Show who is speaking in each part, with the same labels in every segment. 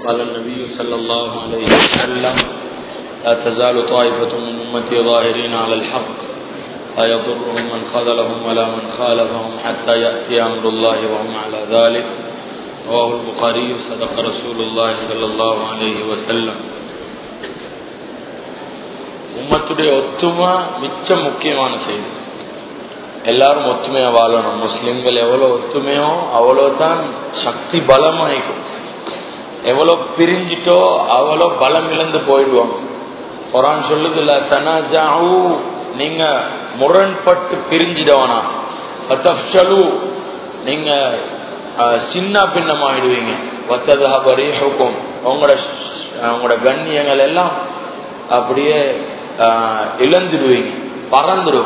Speaker 1: قال النبي صلى الله عليه وسلم لا تزال طائفة من أمتي ظاهرين على الحق لا يضرهم من خذلهم ولا من خالفهم حتى يأتي أمر الله وهم على ذلك رواه البخاري صدق رسول الله صلى الله عليه وسلم உம்மத்துடைய ஒத்துமை மிச்சம் முக்கியமான செய்தி எல்லாரும் ஒத்துமையா வாழணும் முஸ்லிம்கள் எவ்வளவு ஒத்துமையோ அவ்வளவுதான் சக்தி பலமாயிக்கும் எவ்வளவு பிரிஞ்சிட்டோ அவ்வளோ பலம் இழந்து போயிடுவாங்க குரான் சொல்லுதுல தனாஜாவு நீங்க முரண்பட்டு பிரிஞ்சிடவனா பத்தப்சலு நீங்க சின்ன பின்னமாயிடுவீங்க வத்ததஹபரீஹுக்கும் உங்களோட உங்களோட கண்ணியங்கள் எல்லாம் அப்படியே இழந்துடுவீங்க பறந்துடும்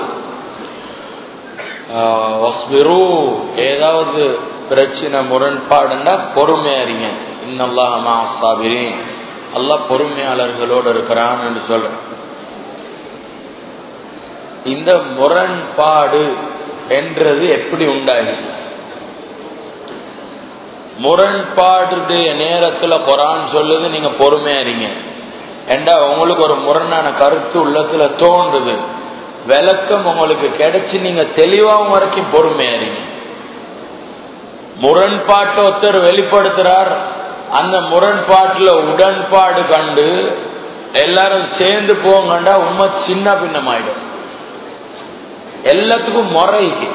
Speaker 1: வஸ்பிரு ஏதாவது பிரச்சனை முரண்பாடுன்னா பொறுமையாரிங்க இன்னல்லாஹமா சாபிரின் அல்லாஹ் பொறுமையாளர்களோடு இருக்கிறான் என்று சொல்றேன் இந்த முரண்பாடு என்றது எப்படி உண்டாகி முரண்பாடுடைய நேரத்துல குரான் சொல்லுது நீங்க பொறுமையா இருங்க ஏண்டா உங்களுக்கு ஒரு முரணான கருத்து உள்ளத்துல தோன்றுது விளக்கம் உங்களுக்கு கிடைச்சு நீங்க தெளிவாகும் வரைக்கும் பொறுமையா இருங்க முரண்பாட்டை ஒருத்தர் வெளிப்படுத்துறார் அந்த முரண்பாட்டுல உடன்பாடு கண்டு எல்லாரும் சேர்ந்து போங்கண்டா உண்மை சின்ன பின்னமாயிடும் எல்லாத்துக்கும் முறைக்கு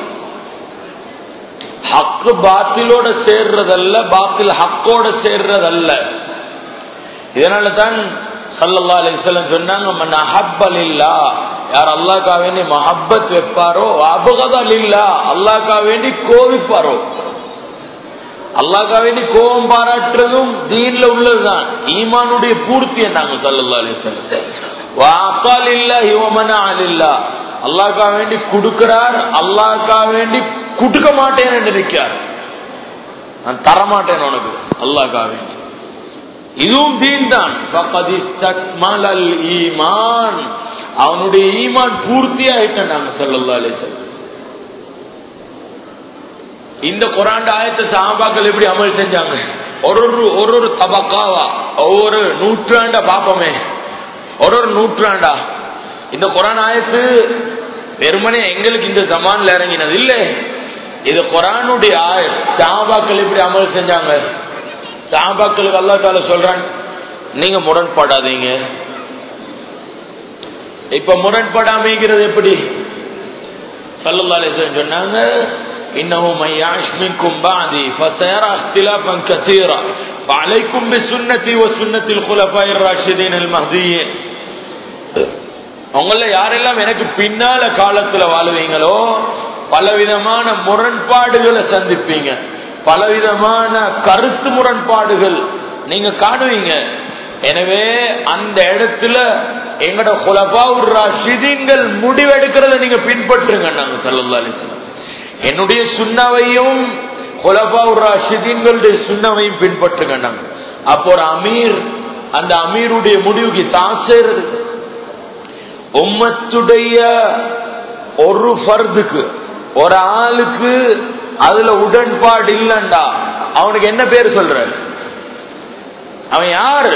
Speaker 1: ஹக்கு பாத்திலோட சேர்றதல்ல பாத்தில் ஹக்கோட சேர்றதல்ல இதனால தான் சல்லல்லா அலிஸ்லம் சொன்னாங்க மன் அஹப்பல் இல்லா யார் அல்லாக்கா வேண்டி மஹப்பத் வைப்பாரோ அபகதல் இல்லா அல்லாக்கா வேண்டி கோவிப்பாரோ அல்லாக்கா வேண்டி கோபம் பாராட்டுறதும் தீன்ல உள்ளதுதான் ஈமானுடைய பூர்த்தி என்னாங்க சல்லல்லா அலிஸ்லம் வாக்கால் இல்லா இவமன இல்லா அல்லாக்கா வேண்டி கொடுக்கிறார் அல்லாக்கா வேண்டி கொடுக்க மாட்டேன் என்று நிற்கிறார் நான் தரமாட்டேன் உனக்கு அல்லாக்கா வேண்டி இதுவும் தீன் தான் ஈமான் அவனுடைய ஈமான் பூர்த்தி ஆயிட்டான் நாங்க சொல்லல்லா அலிசல் இந்த குராண்ட ஆயத்த சாபாக்கள் எப்படி அமல் செஞ்சாங்க ஒரு ஒரு ஒரு ஒரு தபக்காவா ஒவ்வொரு நூற்றாண்ட பாப்பமே ஒரு ஒரு நூற்றாண்டா இந்த குரான் ஆயத்து வெறுமனே எங்களுக்கு இந்த ஜமான்ல இறங்கினது இல்லை இது குரானுடைய ஆயத் சாபாக்கள் எப்படி அமல் செஞ்சாங்க சாபாக்களுக்கு அல்லா தால சொல்றான் நீங்க முரண்படாதீங்க இப்ப முரண்படாமைங்கிறது எப்படி சல்லல்லா சொன்னாங்க إنه من يعش منكم بعدي فسيرى اختلافا كثيرا فعليكم بسنتي وسنة الخلفاء الراشدين المهديين உங்கள யாரெல்லாம் எனக்கு பின்னால காலத்துல வாழுவீங்களோ பலவிதமான முரண்பாடுகளை சந்திப்பீங்க பலவிதமான கருத்து முரண்பாடுகள் நீங்க காணுவீங்க எனவே அந்த இடத்துல எங்கட குலபாவுர் ராஷிதீன்கள் முடிவெடுக்கிறத நீங்க பின்பற்றுங்க நாங்க சல்லா அலிஸ்லாம் என்னுடைய சுண்ணாவையும் குலபாவுர் ராஷிதீன்களுடைய சுண்ணாவையும் பின்பற்றுங்க நாங்க அப்போ ஒரு அமீர் அந்த அமீருடைய முடிவுக்கு தான் செய்யறது உம்மத்துடைய ஒரு ஃபர்துக்கு ஒரு ஆளுக்கு அதுல உடன்பாடு இல்லண்டா அவனுக்கு என்ன பேர் சொல்ற அவன் யாரு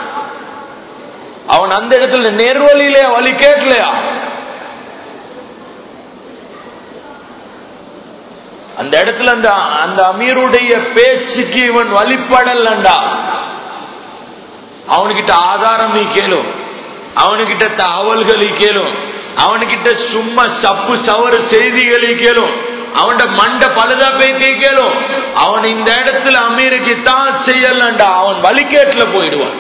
Speaker 1: அவன் அந்த இடத்துல நேர்வழியில வழி கேட்கலையா அந்த இடத்துல அந்த அந்த அமீருடைய பேச்சுக்கு இவன் வழிபடலண்டா அவனுக்கிட்ட ஆதாரம் நீ கேளும் அவனுக்கிட்ட தகவல்களை கேளும் அவனுக்கிட்ட சும்மா சப்பு சவறு செய்திகளை கேளும் அவன் மண்ட பழுதா பேசி கேளும் அவன் இந்த இடத்துல அமீருக்கு தான் செய்யலண்டா அவன் வழிகேட்டுல போயிடுவான்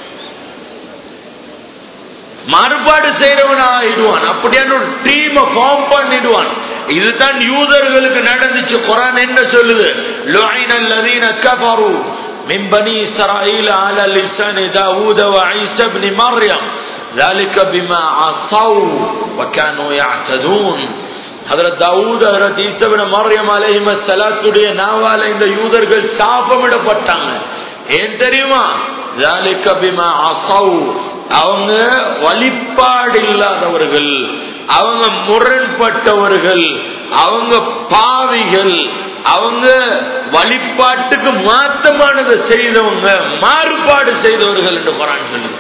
Speaker 1: மாறுபாடு செய்யறவன் ஆயிடுவான் அப்படியான ஒரு டீமை ஃபார்ம் பண்ணிடுவான் இதுதான் யூதர்களுக்கு நடந்துச்சு குரான் என்ன சொல்லுது லுஐனல்லதீன கஃபரு من بني إسرائيل على لسان داود وعيسى بن مريم ذلك بما عصوا وكانوا يعتدون ஹதரத் தாவூத் ஹதரத் ஈசபின் மரியம் அலைஹிம சலாத்துடைய நாவால இந்த யூதர்கள் சாபமிடப்பட்டாங்க ஏன் தெரியுமா ذلك بما عصوا அவங்க வழிபாடு இல்லாதவர்கள் அவங்க முரண்பட்டவர்கள் அவங்க பாவிகள் அவங்க வழிபாட்டுக்கு மாத்தமானதை செய்தவங்க மாறுபாடு செய்தவர்கள் என்று குரான் சொல்லுது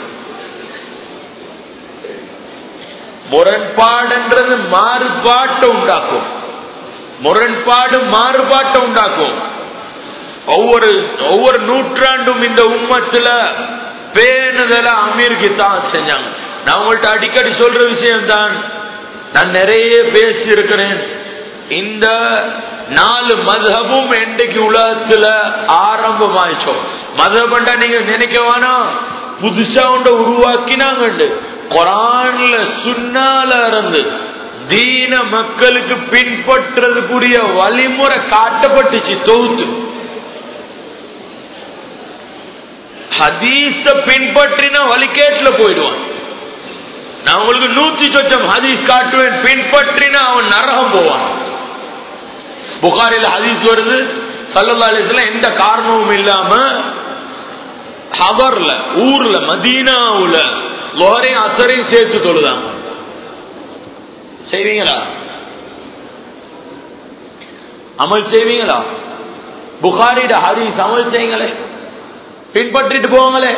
Speaker 1: முரண்பாடுன்றது மாறுபாட்டை உண்டாக்கும் முரண்பாடு மாறுபாட்டை உண்டாக்கும் ஒவ்வொரு ஒவ்வொரு நூற்றாண்டும் இந்த உம்மத்துல பேணுதல அமீருக்கு தான் செஞ்சாங்க நான் உங்கள்ட்ட அடிக்கடி சொல்ற விஷயம் தான் நான் நிறைய பேசி இருக்கிறேன் இந்த நாலு மதமும் என்றைக்கு உலகத்துல ஆரம்பமாயிச்சோம் மதபண்டா நீங்க நினைக்க வேணாம் புதுசா ஒன்றை உருவாக்கினாங்க குரான்ல சுண்ணால இருந்து தீன மக்களுக்கு பின்பற்றதுக்குரிய வழிமுறை காட்டப்பட்டுச்சு தொகுத்து ஹதீஸ பின்பற்றினா வழிகேட்டுல போயிடுவான் நான் உங்களுக்கு நூத்தி சொச்சம் ஹதீஸ் காட்டுவேன் பின்பற்றினா அவன் நரகம் போவான் புகாரில் ஹதீஸ் வருது சல்லல்லா அலிஸ்ல எந்த காரணமும் இல்லாம ஹவர்ல ஊர்ல மதீனாவுல லோரையும் அசரையும் சேர்த்து தொழுதாங்க செய்வீங்களா அமல் செய்வீங்களா புகாரிட ஹதீஸ் அமல் செய்யுங்களே பின்பற்றிட்டு போவாங்களே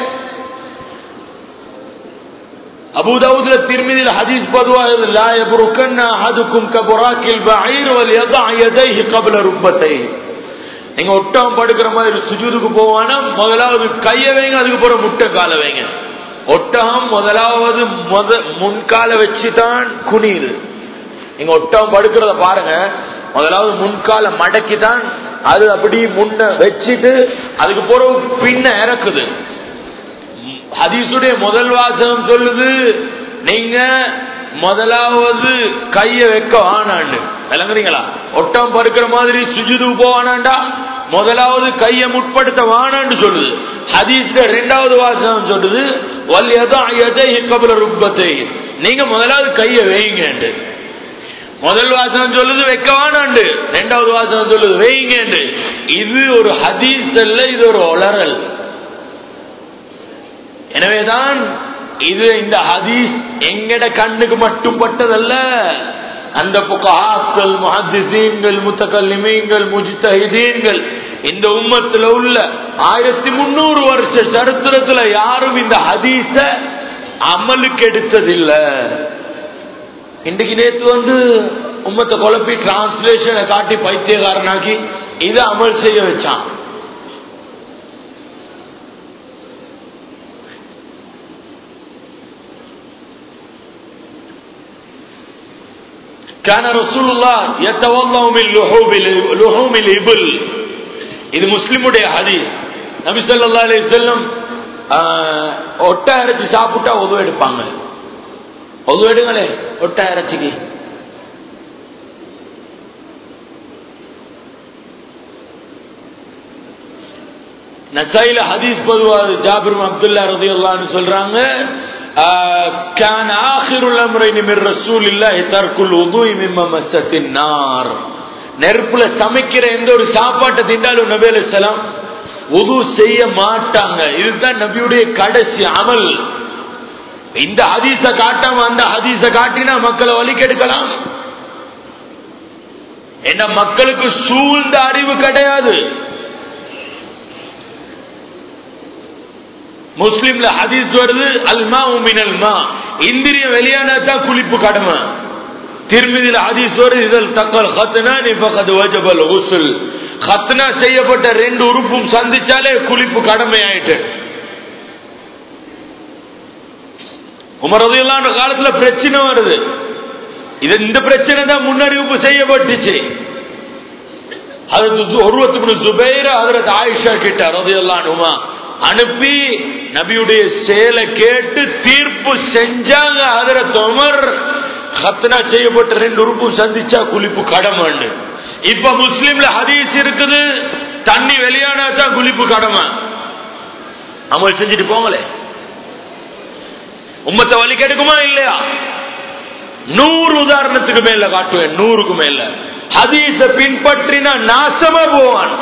Speaker 1: அபுதாவுதுல திருமதியில் ஹதீஸ் பதுவாக லா யபுருக்கன்ன அஹதுக்கும் கபுராக்கில் பஈர் வல் யதா யதைஹி கப்ல ருப்பத்தை நீங்க ஒட்டகம் படுக்கிற மாதிரி சுஜூதுக்கு போவானா முதலாவது கைய வைங்க அதுக்கு பிறகு முட்டை கால வைங்க ஒட்டகம் முதலாவது முத முன்கால வச்சுதான் குனியுது நீங்க ஒட்டகம் படுக்கிறத பாருங்க முதலாவது முன்கால மடக்கி தான் அது அப்படி முன்ன வச்சுட்டு அதுக்கு பிறகு பின்ன இறக்குது ஹதீசுடைய முதல் வாசகம் சொல்லுது நீங்க முதலாவது கைய வைக்க வானாண்டு விளங்குறீங்களா ஒட்டம் பருக்கிற மாதிரி சுஜுது போவானாண்டா முதலாவது கைய முற்படுத்த வானான்னு சொல்லுது ஹதீஸ்ல ரெண்டாவது வாசகம் சொல்லுது கபல ருப்பத்தை நீங்க முதலாவது கைய வைங்க முதல் வாசகம் சொல்லுது வைக்க வானாண்டு ரெண்டாவது வாசகம் சொல்லுது வைங்க இது ஒரு ஹதீஸ் அல்ல இது ஒரு ஒளரல் எனவேதான் இது இந்த ஹதீஸ் எங்கட கண்ணுக்கு மட்டும் பட்டதல்ல அந்த புகாக்கள் முஹத்திசீன்கள் முத்தகல்லிமீன்கள் முஜித்தஹிதீன்கள் இந்த உம்மத்துல உள்ள ஆயிரத்தி முன்னூறு வருஷ சரித்திரத்துல யாரும் இந்த ஹதீஸ அமலுக்கு எடுத்ததில்லை இன்றைக்கு நேற்று வந்து உம்மத்தை குழப்பி டிரான்ஸ்லேஷனை காட்டி பைத்தியகாரனாக்கி இதை அமல் செய்ய வச்சான் كان رسول الله يتوضا من لحوم لحوم الابل இது முஸ்லிமுடைய ஹதீஸ் நபி ஸல்லல்லாஹு அலைஹி வஸல்லம் ஒட்ட இறைச்சி சாப்பிட்டா உதவு எடுப்பாங்க உதவு எடுங்களே ஒட்ட இறைச்சிக்கு நசாயில ஹதீஸ் பொதுவாக ஜாபிர் அப்துல்லா ரதியுல்லான்னு சொல்றாங்க كان آخر الأمرين من رسول الله ترك الوضوء مما مست النار நெருப்புல சமைக்கிற எந்த ஒரு சாப்பாட்டை திண்டாலும் நபி அலிஸ்லாம் உது செய்ய மாட்டாங்க இதுதான் நபியுடைய கடைசி அமல் இந்த ஹதீஸ காட்டாம அந்த ஹதீஸ காட்டினா மக்களை வழி கெடுக்கலாம் என்ன மக்களுக்கு சூழ்ந்த அறிவு கிடையாது முஸ்லிம்ல ஹதீஸ் வருது அல்மா உமினல் மா இந்திரியம் வெளியானதான் குளிப்பு கடமை திருமதியில் ஹதீஸ் வருது இதழ் தக்கல் ஹத்னா நீ பக்கத்து வஜபல் உசுல் ஹத்னா செய்யப்பட்ட ரெண்டு உறுப்பும் சந்திச்சாலே குளிப்பு கடமை ஆயிட்டு உமரதையிலான காலத்துல பிரச்சனை வருது இது இந்த பிரச்சனை தான் முன்னறிவிப்பு செய்யப்பட்டுச்சு அது ஒருவத்துக்கு சுபைர அதற்கு ஆயிஷா கிட்ட ரதையெல்லாம் அனுப்பி நபியுடைய செயலை கேட்டு தீர்ப்பு செஞ்சாங்க அதுல தொமர் ஹத்னா செய்யப்பட்ட ரெண்டு உறுப்பும் சந்திச்சா குளிப்பு கடமை இப்ப முஸ்லீம்ல ஹதீஸ் இருக்குது தண்ணி வெளியானா தான் குளிப்பு கடமை அமல் செஞ்சுட்டு போங்களே உம்மத்தை வழி கெடுக்குமா இல்லையா நூறு உதாரணத்துக்கு மேல காட்டுவேன் நூறுக்கு மேல ஹதீஸ பின்பற்றினா நாசமா போவான்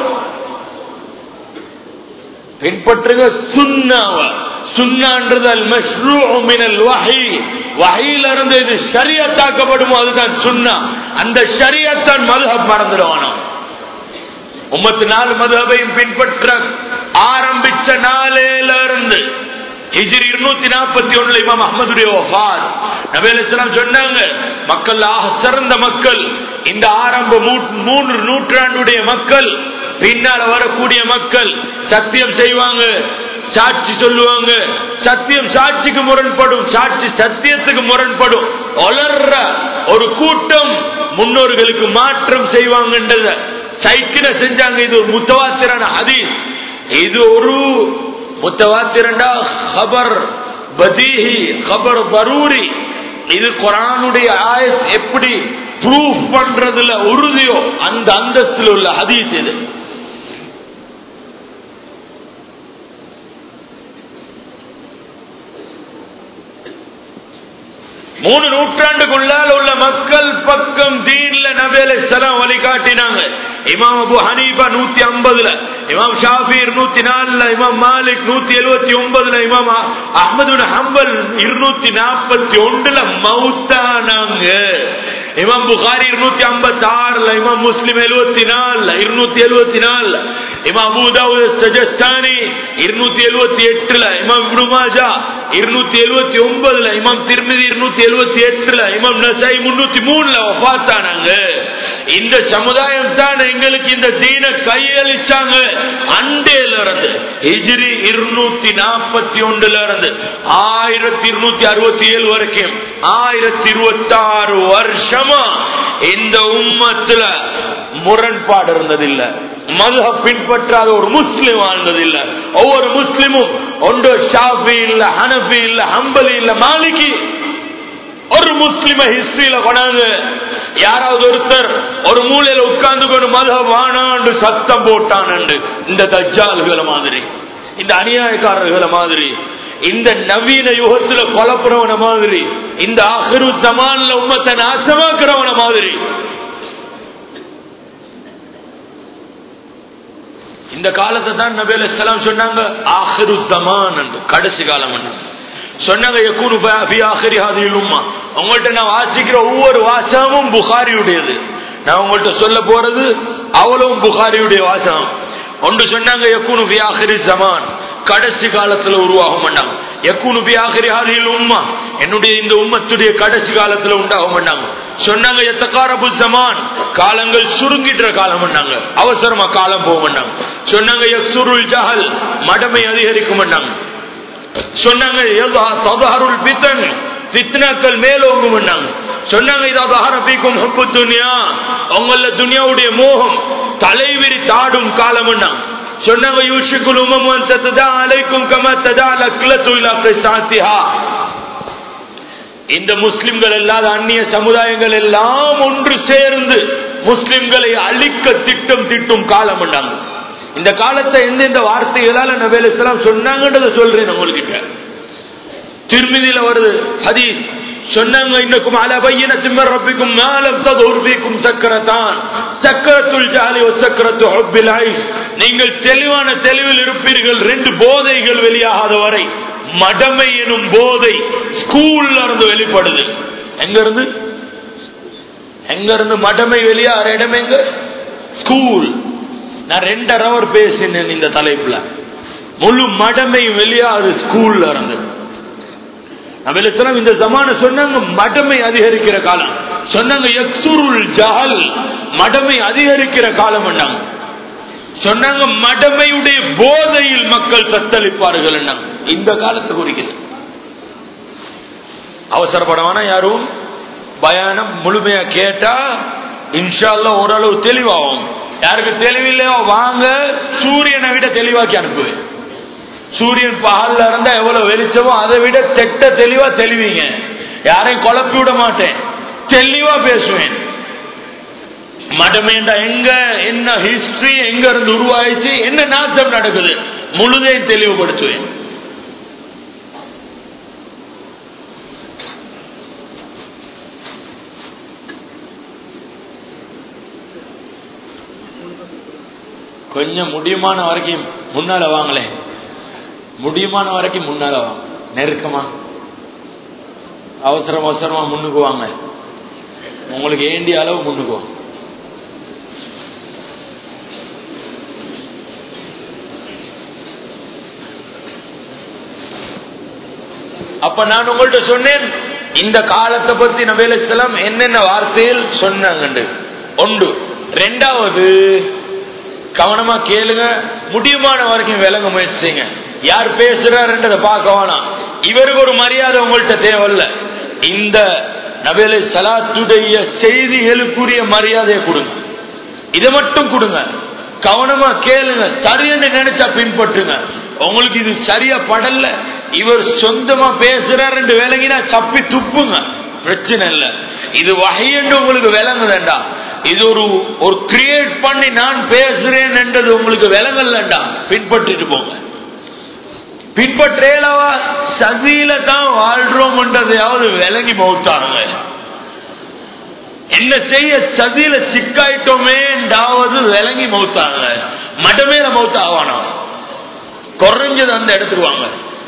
Speaker 1: பின்பற்றுங்க சுண்ணாவ சுண்ணான்றது அல் மஷ்ரூ மினல் வஹி வகையில இருந்து இது ஷரியத்தாக்கப்படுமோ அதுதான் சுண்ணா அந்த ஷரியத்தான் மதுஹப் மறந்துடுவானோ உம்மத்து நாலு மதுஹபையும் பின்பற்ற ஆரம்பிச்ச நாளையில இருந்து ஹிஜ்ரி இருநூத்தி நாற்பத்தி ஒண்ணுல இமாம் அஹமதுடைய வஃபாத் நபி அலைஹிஸ்ஸலாம் சொன்னாங்க மக்கள் ஆக சிறந்த மக்கள் இந்த ஆரம்ப மூ- மூன்று நூற்றாண்டுடைய மக்கள் பின்னால வரக்கூடிய மக்கள் சத்தியம் செய்வாங்க சாட்சி சொல்லுவாங்க சத்தியம் சாட்சிக்கு முரண்படும் சாட்சி சத்தியத்துக்கு முரண்படும் வளர்ற ஒரு கூட்டம் முன்னோர்களுக்கு மாற்றம் செய்வாங்கன்றத சைக்கிள செஞ்சாங்க இது ஒரு முத்தவாத்திரான ஹதீஸ் இது ஒரு முத்தவாத்திரண்டா ஹபர் பதீஹி ஹபர் பரூரி இது குரானுடைய ஆயத் எப்படி ப்ரூஃப் பண்றதுல உறுதியோ அந்த அந்தஸ்துல உள்ள ஹதீஸ் இது மூணு நூற்றாண்டுக்குள்ளால் உள்ள மக்கள் பக்கம் தீன்ல நபேலை சலாம் வழிகாட்டினாங்க இமாம் அபு ஹனீபா நூத்தி ஐம்பதுல இமாம் ஷாஃபி இருநூத்தி நாலுல இமாம் மாலிக் நூத்தி எழுபத்தி ஒன்பதுல இமாம் அ- அஹ்மது பின் ஹம்பல் இருநூத்தி நாற்பத்தி ஒன்றுல மௌத்தானாங்க இமாம் புகாரி இருநூத்தி ஐம்பத்தி ஆறுல இமாம் முஸ்லிம் எழுபத்தி நாலுல இருநூத்தி எழுபத்தி நாலுல இமாம் அபுதாவுத் சஜஸ்தானி இருநூத்தி எழுபத்தி எட்டுல இமாம் இப்னு மாஜா இருநூத்தி எழுபத்தி ஒன்பதுல இமாம் திருமதி இருநூத்தி எழுபத்தி எட்டுல இமாம் நசாய் முன்னூத்தி மூணுல வஃபாத்தானாங்க இந்த சமுதாயம் தான் எங்களுக்கு இந்த தீன கையளிச்சாங்க அண்டேல இருந்து ஹிஜ்ரி இருநூத்தி நாற்பத்தி ஒன்றுல இருந்து ஆயிரத்தி இருநூத்தி அறுபத்தி ஏழு வரைக்கும் ஆயிரத்தி இருபத்தி ஆறு வருஷமா இந்த உம்மத்துல முரண்பாடு இருந்ததில்லை மதுஹ பின்பற்றாத ஒரு முஸ்லிம் வாழ்ந்ததில்ல ஒவ்வொரு முஸ்லிமும் ஒன்று ஷாஃபி இல்ல ஹனபி இல்ல ஹம்பலி இல்ல மாலிகி ஒரு முஸ்லிம ஹிஸ்டரியில கொண்டாந்து யாராவது ஒருத்தர் ஒரு மூலையில உட்கார்ந்து கொண்டு மத வானாண்டு சத்தம் போட்டான் இந்த தஜ்ஜால்களை மாதிரி இந்த அநியாயக்காரர்களை மாதிரி இந்த நவீன யுகத்துல கொலப்புறவன மாதிரி இந்த ஆஹிரு ஜமான்ல உம்மத்தை நாசமாக்குறவன மாதிரி இந்த காலத்தை தான் நபி அலைஹிஸ்ஸலாம் சொன்னாங்க ஆஹிரு ஜமான் என்று கடைசி காலம் என்று சொன்னாங்க யக்கூனு ஃப- ஃபி ஆஹிரி ஹாதிஹில் உம்மா உங்கள்ட்ட நான் வாசிக்கிற ஒவ்வொரு வாசகமும் புகாரியுடையது நான் உங்கள்ட்ட சொல்ல போறது அவ்வளவும் புகாரியுடைய வாசகம் ஒன்று சொன்னாங்க யக்கூனு ஃபி ஆஹிரி ஜமான் கடைசி காலத்துல உருவாகும் மாட்டாங்க யக்கூனு ஃபி ஆஹிரி ஹாதிஹில் உம்மா என்னுடைய இந்த உம்மத்துடைய கடைசி காலத்துல உண்டாக மாட்டாங்க சொன்னாங்க எத்தகாரபு ஜமான் காலங்கள் சுருங்கின்ற காலம் பண்ணாங்க அவசரமா காலம் போக மாட்டாங்க சொன்னாங்க யக்சுருல் ஜஹல் மடமை அதிகரிக்கும் மாட்டாங்க சொன்னாங்க யதா- ததஹருல் பித்தன் பித்னாக்கள் மேலோங்கும் பண்ணாங்க சொன்னாங்க இதா தஹரபிக்கும் ஹுப்பு துனியா உங்கள துனியாவுடைய மோகம் தலைவிரி தாடும் காலம் பண்ணாங்க சொன்னாங்க யூஷிக்குல் உமம் அன் ததா அலைக்கும் கம ததா லக்லத்து இலா qisaatiha இந்த முஸ்லிம்கள் இல்லாத அந்நிய சமுதாயங்கள் எல்லாம் ஒன்று சேர்ந்து முஸ்லிம்களை அழிக்க திட்டம் திட்டும் காலம் பண்ணாங்க இந்த காலத்தை எந்தெந்த வார்த்தைகளால நபேல் இஸ்லாம் சொன்னாங்கன்றத சொல்றேன் உங்ககிட்ட திருமதியில வருது ஹதீஸ் சொன்னாங்க இன்னக்கும் அல பையன சிம்மர் ரப்பிக்கும் மாலம் ததுர் ஃபீக்கும் சக்கரத்தான் சக்கரத்துல் ஜாலி வ சக்கரத்து ஹுப்பில் ஐஸ் நீங்கள் தெளிவான தெளிவில் இருப்பீர்கள் ரெண்டு போதைகள் வெளியாகாத வரை மடமை எனும் போதை ஸ்கூல்ல இருந்து வெளிப்படுது எங்க இருந்து எங்க இருந்து மடமை வெளியாகிற இடம் எங்க ஸ்கூல் நான் ரெண்டரை அவர் பேசினேன் இந்த தலைப்புல முழு மடமை வெளியாகுது ஸ்கூல்ல இருந்து நபிலாம் இந்த ஜமான சொன்னாங்க மடமை அதிகரிக்கிற காலம் சொன்னாங்க யக்சுருல் ஜஹல் மடமை அதிகரிக்கிற காலம் என்னாங்க சொன்னாங்க மடமையுடைய போதையில் மக்கள் தத்தளிப்பார்கள் என்னாங்க இந்த காலத்தை குறிக்குது அவசரப்படவானா யாரும் பயானம் முழுமையா கேட்டா இன்ஷால்லா ஓரளவு தெளிவாகும் யாருக்கு தெளிவில்லையோ வாங்க சூரியனை விட தெளிவாக்கி அனுப்புவேன் சூரியன் பகல்ல இருந்தா எவ்வளவு வெளிச்சமோ அதை விட தெட்ட தெளிவா தெளிவீங்க யாரையும் குழப்பி விட மாட்டேன் தெளிவா பேசுவேன் மடமேண்டா எங்க என்ன ஹிஸ்டரி எங்க இருந்து உருவாயிச்சு என்ன நாசம் நடக்குது முழுதையும் தெளிவுபடுத்துவேன் கொஞ்சம் முடியுமான வரைக்கும் முன்னால வாங்களே முடியுமான வரைக்கும் முன்னால வாங்க நெருக்கமா அவசரம் அவசரமா முன்னுக்கு வாங்க உங்களுக்கு ஏண்டிய அளவு முன்னுக்கு வாங்க அப்ப நான் உங்கள்ட்ட சொன்னேன் இந்த காலத்தை பத்தி நபேல் இஸ்லாம் என்னென்ன வார்த்தையில் சொன்னாங்க ஒன்று ரெண்டாவது கவனமா கேளுங்க முடியுமான வரைக்கும் விளங்க முயற்சி செய்யுங்க யார் பேசுறாருன்றத பார்க்க வேணாம் இவருக்கு ஒரு மரியாதை உங்கள்ட்ட தேவையில்ல இந்த நபேலை சலாத்துடைய செய்திகளுக்குரிய மரியாதையை கொடுங்க இதை மட்டும் கொடுங்க கவனமா கேளுங்க சரியன்னு நினைச்சா பின்பற்றுங்க உங்களுக்கு இது சரியா படல இவர் சொந்தமா பேசுறாரு விளங்கினா தப்பி துப்புங்க பிரச்சனை இல்ல இது வகையென்று உங்களுக்கு விளங்க வேண்டாம் இது ஒரு ஒரு கிரியேட் பண்ணி நான் பேசுறேன் என்றது உங்களுக்கு விளங்கலண்டா பின்பற்றிட்டு போங்க பின்பற்றேலவா சதியில தான் வாழ்றோம்ன்றதையாவது விளங்கி மௌத்தாங்க என்ன செய்ய சதியில சிக்காயிட்டோமே என்றாவது விளங்கி மௌத்தாங்க மடமேல மௌத்த ஆவானா குறைஞ்சது அந்த இடத்துக்கு வாங்க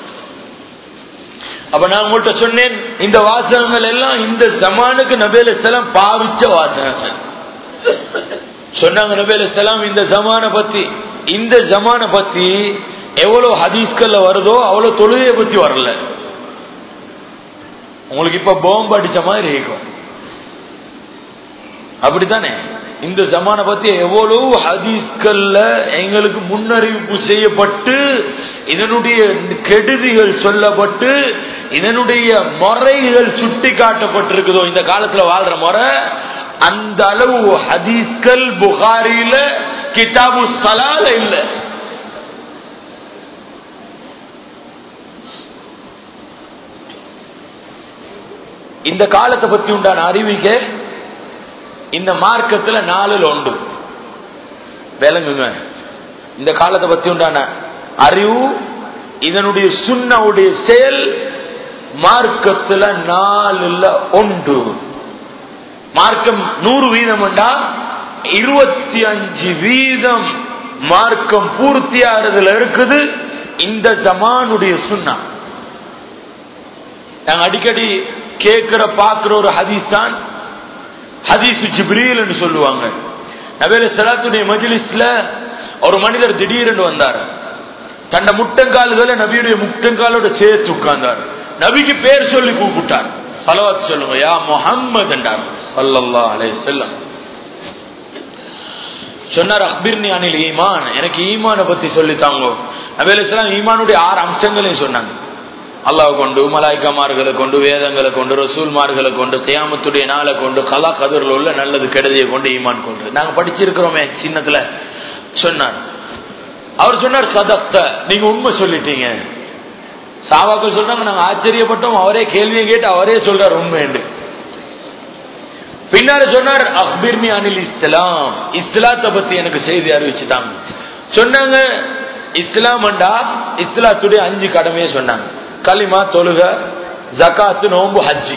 Speaker 1: அப்ப நான் உங்கள்கிட்ட சொன்னேன் இந்த வாசகங்கள் எல்லாம் இந்த ஜமானுக்கு நபேல செலாம் பாவிச்ச வாசகங்கள் சொன்னாங்க நபேல செலாம் இந்த ஜமான பத்தி இந்த ஜமான பத்தி எவ்வளவு ஹதீஸ்கள்ல வருதோ அவ்வளவு தொழுகையை பத்தி வரல உங்களுக்கு இப்ப போம்பு அடிச்ச மாதிரி இருக்கும் அப்படித்தானே இந்த ஜமான பத்தி எவ்வளவு ஹதீஸ்கள்ல எங்களுக்கு முன்னறிவிப்பு செய்யப்பட்டு இதனுடைய கெடுதிகள் சொல்லப்பட்டு இதனுடைய முறைகள் சுட்டி காட்டப்பட்டிருக்குதோ இந்த காலத்துல வாழ்ற முறை அந்த அளவு ஹதீஸ்கள் புகாரியில கிதாபு சலால இல்ல இந்த காலத்தை பத்தி உண்டான அறிவிக்க இந்த மார்க்கத்துல நாலுல உண்டு விளங்குங்க இந்த காலத்தை பத்தி உண்டான அறிவு இதனுடைய சுண்ணவுடைய செயல் மார்க்கத்துல நாலுல உண்டு மார்க்கம் நூறு வீதம் உண்டா இருபத்தி அஞ்சு வீதம் மார்க்கம் பூர்த்தியாகிறதுல இருக்குது இந்த ஜமானுடைய சுண்ணா நாங்க அடிக்கடி கேட்கிற பாக்குற ஒரு ஹதீஸ் தான் ஹதீஸ் ஜிப்ரீல் சொல்லுவாங்க நபேல சலாத்துடைய மஜிலிஸ்ல ஒரு மனிதர் திடீரென்று வந்தார் தன்னை முட்டங்கால்களை நபியுடைய முட்டங்காலோட சேர்த்து உட்கார்ந்தார் நபிக்கு பேர் சொல்லி கூப்பிட்டார் சலவாத் சொல்லுங்க யா முஹம்மது என்றார் சல்லல்லா அலை செல்லம் சொன்னார் அக்பிர்னி அனில் ஈமான் எனக்கு ஈமானை பத்தி சொல்லி தாங்கோ நபேல ஈமானுடைய ஆறு அம்சங்களையும் சொன்னாங்க அல்லாஹ் கொண்டு மலாய்க்கமார்களை கொண்டு வேதங்களை கொண்டு ரசூல்மார்களை கொண்டு தியாமத்துடைய நாளை கொண்டு கலா கதிரில் உள்ள நல்லது கெடுதியை கொண்டு ஈமான் கொண்டு நாங்க படிச்சிருக்கிறோமே சின்னத்துல சொன்னார் அவர் சொன்னார் சதப்த நீங்க உண்மை சொல்லிட்டீங்க சாவாக்கள் சொல்றாங்க நாங்க ஆச்சரியப்பட்டோம் அவரே கேள்வியை கேட்டு அவரே சொல்றார் உண்மை என்று பின்னால சொன்னார் அக்பிர்னி அனில் இஸ்லாம் இஸ்லாத்தை பத்தி எனக்கு செய்தி அறிவிச்சுட்டாங்க சொன்னாங்க இஸ்லாம் இஸ்லாத்துடைய அஞ்சு கடமையை சொன்னாங்க களிமா தொழுக ஜக்காத்து நோம்பு ஹஜ்ஜி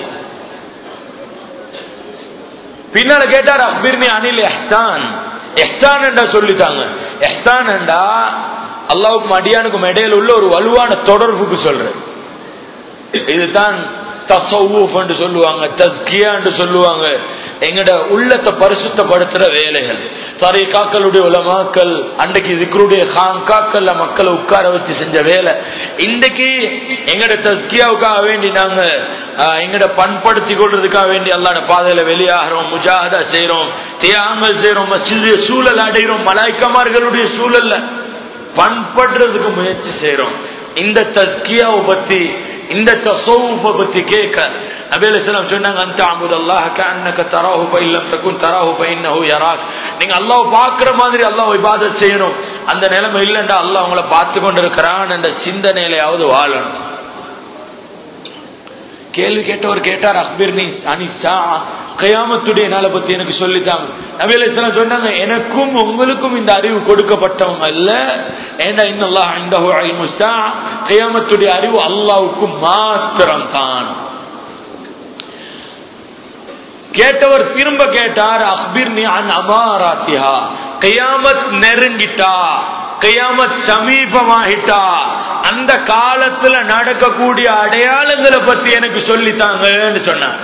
Speaker 1: பின்னால கேட்டார் அக்பிர்னி அனில் எஹ்சான் எஹ்சான் என்றா சொல்லிட்டாங்க எஹ்சான் என்றா அல்லாவுக்கும் அடியானுக்கும் இடையில உள்ள ஒரு வலுவான தொடர்புக்கு சொல்றேன் இதுதான் தசவுஃப் என்று சொல்லுவாங்க தஸ்கியா என்று சொல்லுவாங்க எங்கட உள்ளத்தை பரிசுத்தப்படுத்துற வேலைகள் தரைக்காக்களுடைய உலமாக்கள் அன்றைக்கு இதுக்குடைய காங்காக்கள்ல மக்களை உட்கார வச்சு செஞ்ச வேலை இன்றைக்கு எங்கட தஸ்கியாவுக்காக வேண்டி நாங்க எங்கட பண்படுத்தி கொள்றதுக்காக வேண்டி அல்லாட பாதையில வெளியாகிறோம் முஜாஹதா செய்யறோம் தியாகங்கள் செய்யறோம் மசிதிய சூழல் அடைகிறோம் மலாய்க்கமார்களுடைய சூழல்ல பண்படுறதுக்கு முயற்சி செய்யறோம் இந்த தஸ்கியாவை பத்தி இந்த தசவுஃப பத்தி கேட்க நபீல் இஸ்லாம் சொன்னாங்க அந்த அமுது அல்லாஹ் கண்ணக்க தராஹு பைல்லம் தக்குன் தராஹு பைன்னஹு யராக் நீங்க அல்லாஹ் பாக்குற மாதிரி அல்லாஹ் இபாதத் செய்யணும் அந்த நிலைமை இல்லைண்டா அல்லாஹ் உங்களை பார்த்து கொண்டிருக்கிறான் என்ற சிந்தனையிலையாவது வாழணும் கேள்வி கேட்டவர் கேட்டார் அக்பிர்னி அனிசா கயாமத்துடைய நாளை பத்தி எனக்கு சொல்லித்தாங்க நபீல் இஸ்லாம் சொன்னாங்க எனக்கும் உங்களுக்கும் இந்த அறிவு கொடுக்கப்பட்டவங்க அல்ல ஏன்னா இன்னல்லாஹ் இந்தஹு இல்முஸ்ஸா கயாமத்துடைய அறிவு அல்லாஹ்வுக்கு மாத்திரம் தான் கேட்டவர் திரும்ப கேட்டார் அக்பிர்னி அன் அமாராத்தியா கயாமத் நெருங்கிட்டா கயாமத் சமீபமாகிட்டா அந்த காலத்துல நடக்கக்கூடிய அடையாளங்களை பத்தி எனக்கு சொல்லித்தாங்கன்னு சொன்னாங்க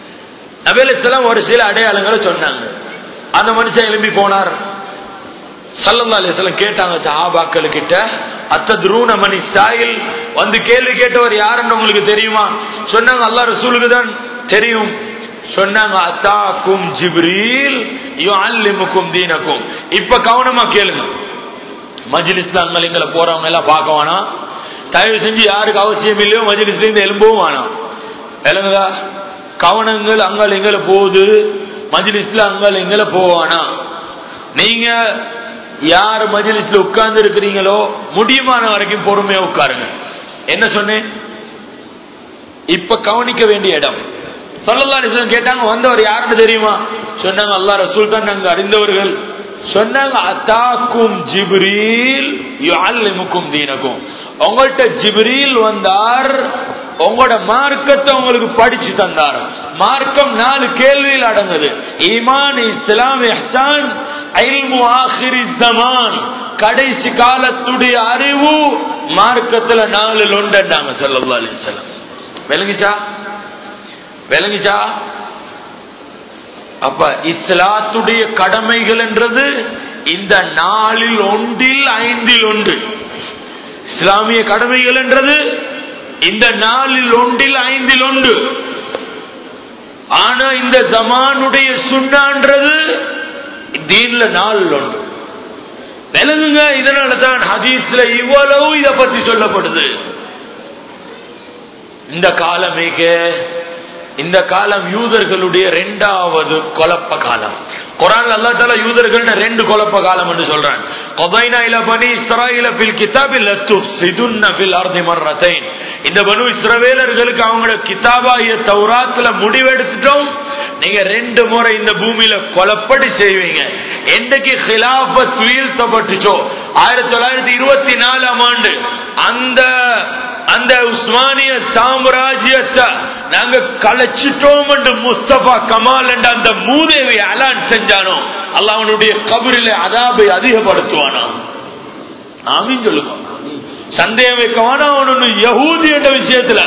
Speaker 1: நபேல் இஸ்லாம் ஒரு சில அடையாளங்களை சொன்னாங்க அந்த மனுஷன் எழுப்பி போனார் சல்லல்லா அலிஸ்லாம் கேட்டாங்க சஹாபாக்கள் கிட்ட அத்தத்ரூன மணி சாயில் வந்து கேள்வி கேட்டவர் யாருன்னு உங்களுக்கு தெரியுமா சொன்னாங்க அல்லா ரசூலுக்கு தான் தெரியும் சொன்னாங்க அத்தாக்கும் ஜிப்ரீல் யுஅல்லிமுக்கும் தீனக்கும் இப்ப கவனமா கேளுங்க மஜ்லிஸ்ல அங்க இங்க போறவங்க எல்லாம் பார்க்க வேணாம் தயவு செஞ்சு யாருக்கு அவசியம் இல்லையோ மஜ்லிஸ்ல இருந்து எலும்பவும் வேணாம் விளங்குதா கவனங்கள் அங்கால எங்கள போகுது மஜ்லிஸ்ல அங்கால எங்கள போவானா நீங்க யார் மஜ்லிஸ்ல உட்கார்ந்து இருக்கிறீங்களோ முடியுமான வரைக்கும் பொறுமையா உட்காருங்க என்ன சொன்னேன் இப்ப கவனிக்க வேண்டிய இடம் சொல்லல்லா அலிஸ்லாம் கேட்டாங்க வந்தவர் யாருன்னு தெரியுமா சொன்னாங்க அல்லா ரசூல் தான் நாங்க அறிந்தவர்கள் சொன்னாங்க அத்தாக்கும் ஜிப்ரீல் யுஅல்லிமுக்கும் தீனக்கும் உங்கள்கிட்ட ஜிப்ரீல் வந்தார் உங்களோட மார்க்கத்தை உங்களுக்கு படிச்சு தந்தார் மார்க்கம் நாலு கேள்வியில் அடங்குது ஈமான் இஸ்லாம் இஹ்சான் இல்மு ஆஹிரி ஜமான் கடைசி காலத்துடைய அறிவு மார்க்கத்துல நாலு லொண்டாங்க ஸல்லல்லாஹு அலைஹி வஸல்லம் விளங்கிச்சா விளங்கிச்சா அப்ப இஸ்லாத்துடைய கடமைகள் என்றது இந்த நாளில் ஒன்றில் ஐந்தில் ஒன்று இஸ்லாமிய கடமைகள் என்றது இந்த நாளில் ஒன்றில் ஐந்தில் ஒன்று ஆனா இந்த ஜமானுடைய சுண்ணான்றது தீன்ல நாளில் ஒன்று விளங்குங்க இதனால தான் ஹதீஸ்ல இவ்வளவு இத பத்தி சொல்லப்படுது இந்த காலமேக இந்த காலம் யூதர்களுடைய ரெண்டாவது குழப்ப காலம் குரான் அல்லா தால யூதர்கள் ரெண்டு குழப்ப காலம் என்று சொல்றான் கொபைனா இல பனி இஸ்ராயில பில் கிதாபில் லத்துஃப்சிதுன்ன ஃபில் அர்தி மர்ரத்தைன் இந்த பனு இஸ்ரவேலர்களுக்கு அவங்களோட கிதாபாய தௌராத்துல முடிவெடுத்துட்டோம் நீங்க ரெண்டு முறை இந்த பூமியில கொலப்படி செய்வீங்க என்னைக்கு ஹிலாபத் வீழ்த்தப்பட்டுச்சோ ஆயிரத்தி தொள்ளாயிரத்தி இருபத்தி நாலாம் ஆண்டு அந்த அந்த உஸ்மானிய சாம்ராஜ்யத்தை நாங்க கலைச்சிட்டோம் என்று முஸ்தபா கமால் என்ற அந்த மூதேவி அலான் செஞ்சானோ அல்ல அவனுடைய கபரில அதாபை அதிகப்படுத்துவானா ஆமீன் சொல்லுங்க சந்தேகம் வைக்கவானா அவனு யகூதி என்ற விஷயத்துல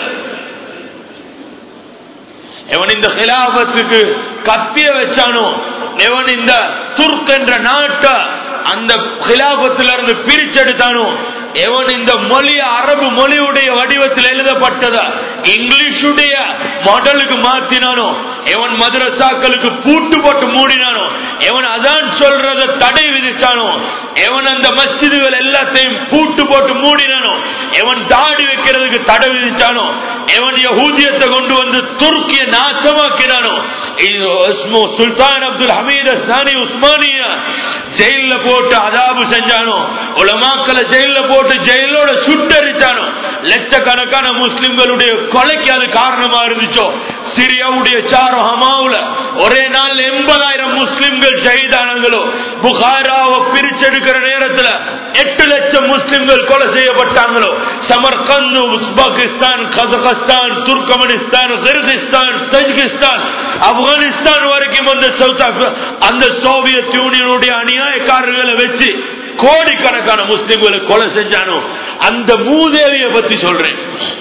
Speaker 1: எவன் இந்த ஹிலாபத்துக்கு கத்திய வச்சானோ எவன் இந்த துர்க் என்ற நாட்டை அந்த ஹிலாபத்தில இருந்து பிரிச்செடுத்தானோ எவன் இந்த மொழி அரபு மொழியுடைய வடிவத்தில் எழுதப்பட்டத இங்கிலீஷுடைய மாடலுக்கு மாத்தினானோ எவன் மதுரசாக்களுக்கு பூட்டு போட்டு மூடினானோ எவன் அதான் சொல்றத தடை விதிச்சானோ எவன் அந்த மஸ்ஜிதுகள் எல்லாத்தையும் பூட்டு போட்டு மூடினானோ எவன் தாடி வைக்கிறதுக்கு தடை விதிச்சானோ எவன் யகூதியத்தை கொண்டு வந்து துருக்கிய நாசமாக்கினானோ சுல்தான் அப்துல் ஹமீத் அஸ்தானி உஸ்மானியா ஜெயில போட்டு அதாபு செஞ்சானோ உலமாக்களை ஜெயில போட்டு ஜெயிலோட சுட்டரிச்சானோ லட்சக்கணக்கான முஸ்லிம்களுடைய கொலைக்கு அது காரணமா இருந்துச்சோ சிரியாவுடைய சாரோ ஹமாவுல ஒரே நாள் எண்பதாயிரம் முஸ்லிம்கள் ஷஹீதானங்களோ புகாராவை பிரிச்செடுக்கிற நேரத்துல எட்டு லட்சம் முஸ்லிம்கள் கொலை செய்யப்பட்டாங்களோ Samarkand Uzbekistan Kazakhstan Turkmenistan Kyrgyzstan Tajikistan Afghanistan வரைக்கும் அந்த சவுத் அந்த சோவியத் யூனியனுடைய அநியாயக்காரர்களை வச்சு கோடிக்கணக்கான முஸ்லிம்களை கொலை செஞ்சானோ அந்த மூதேவியை பத்தி சொல்றேன்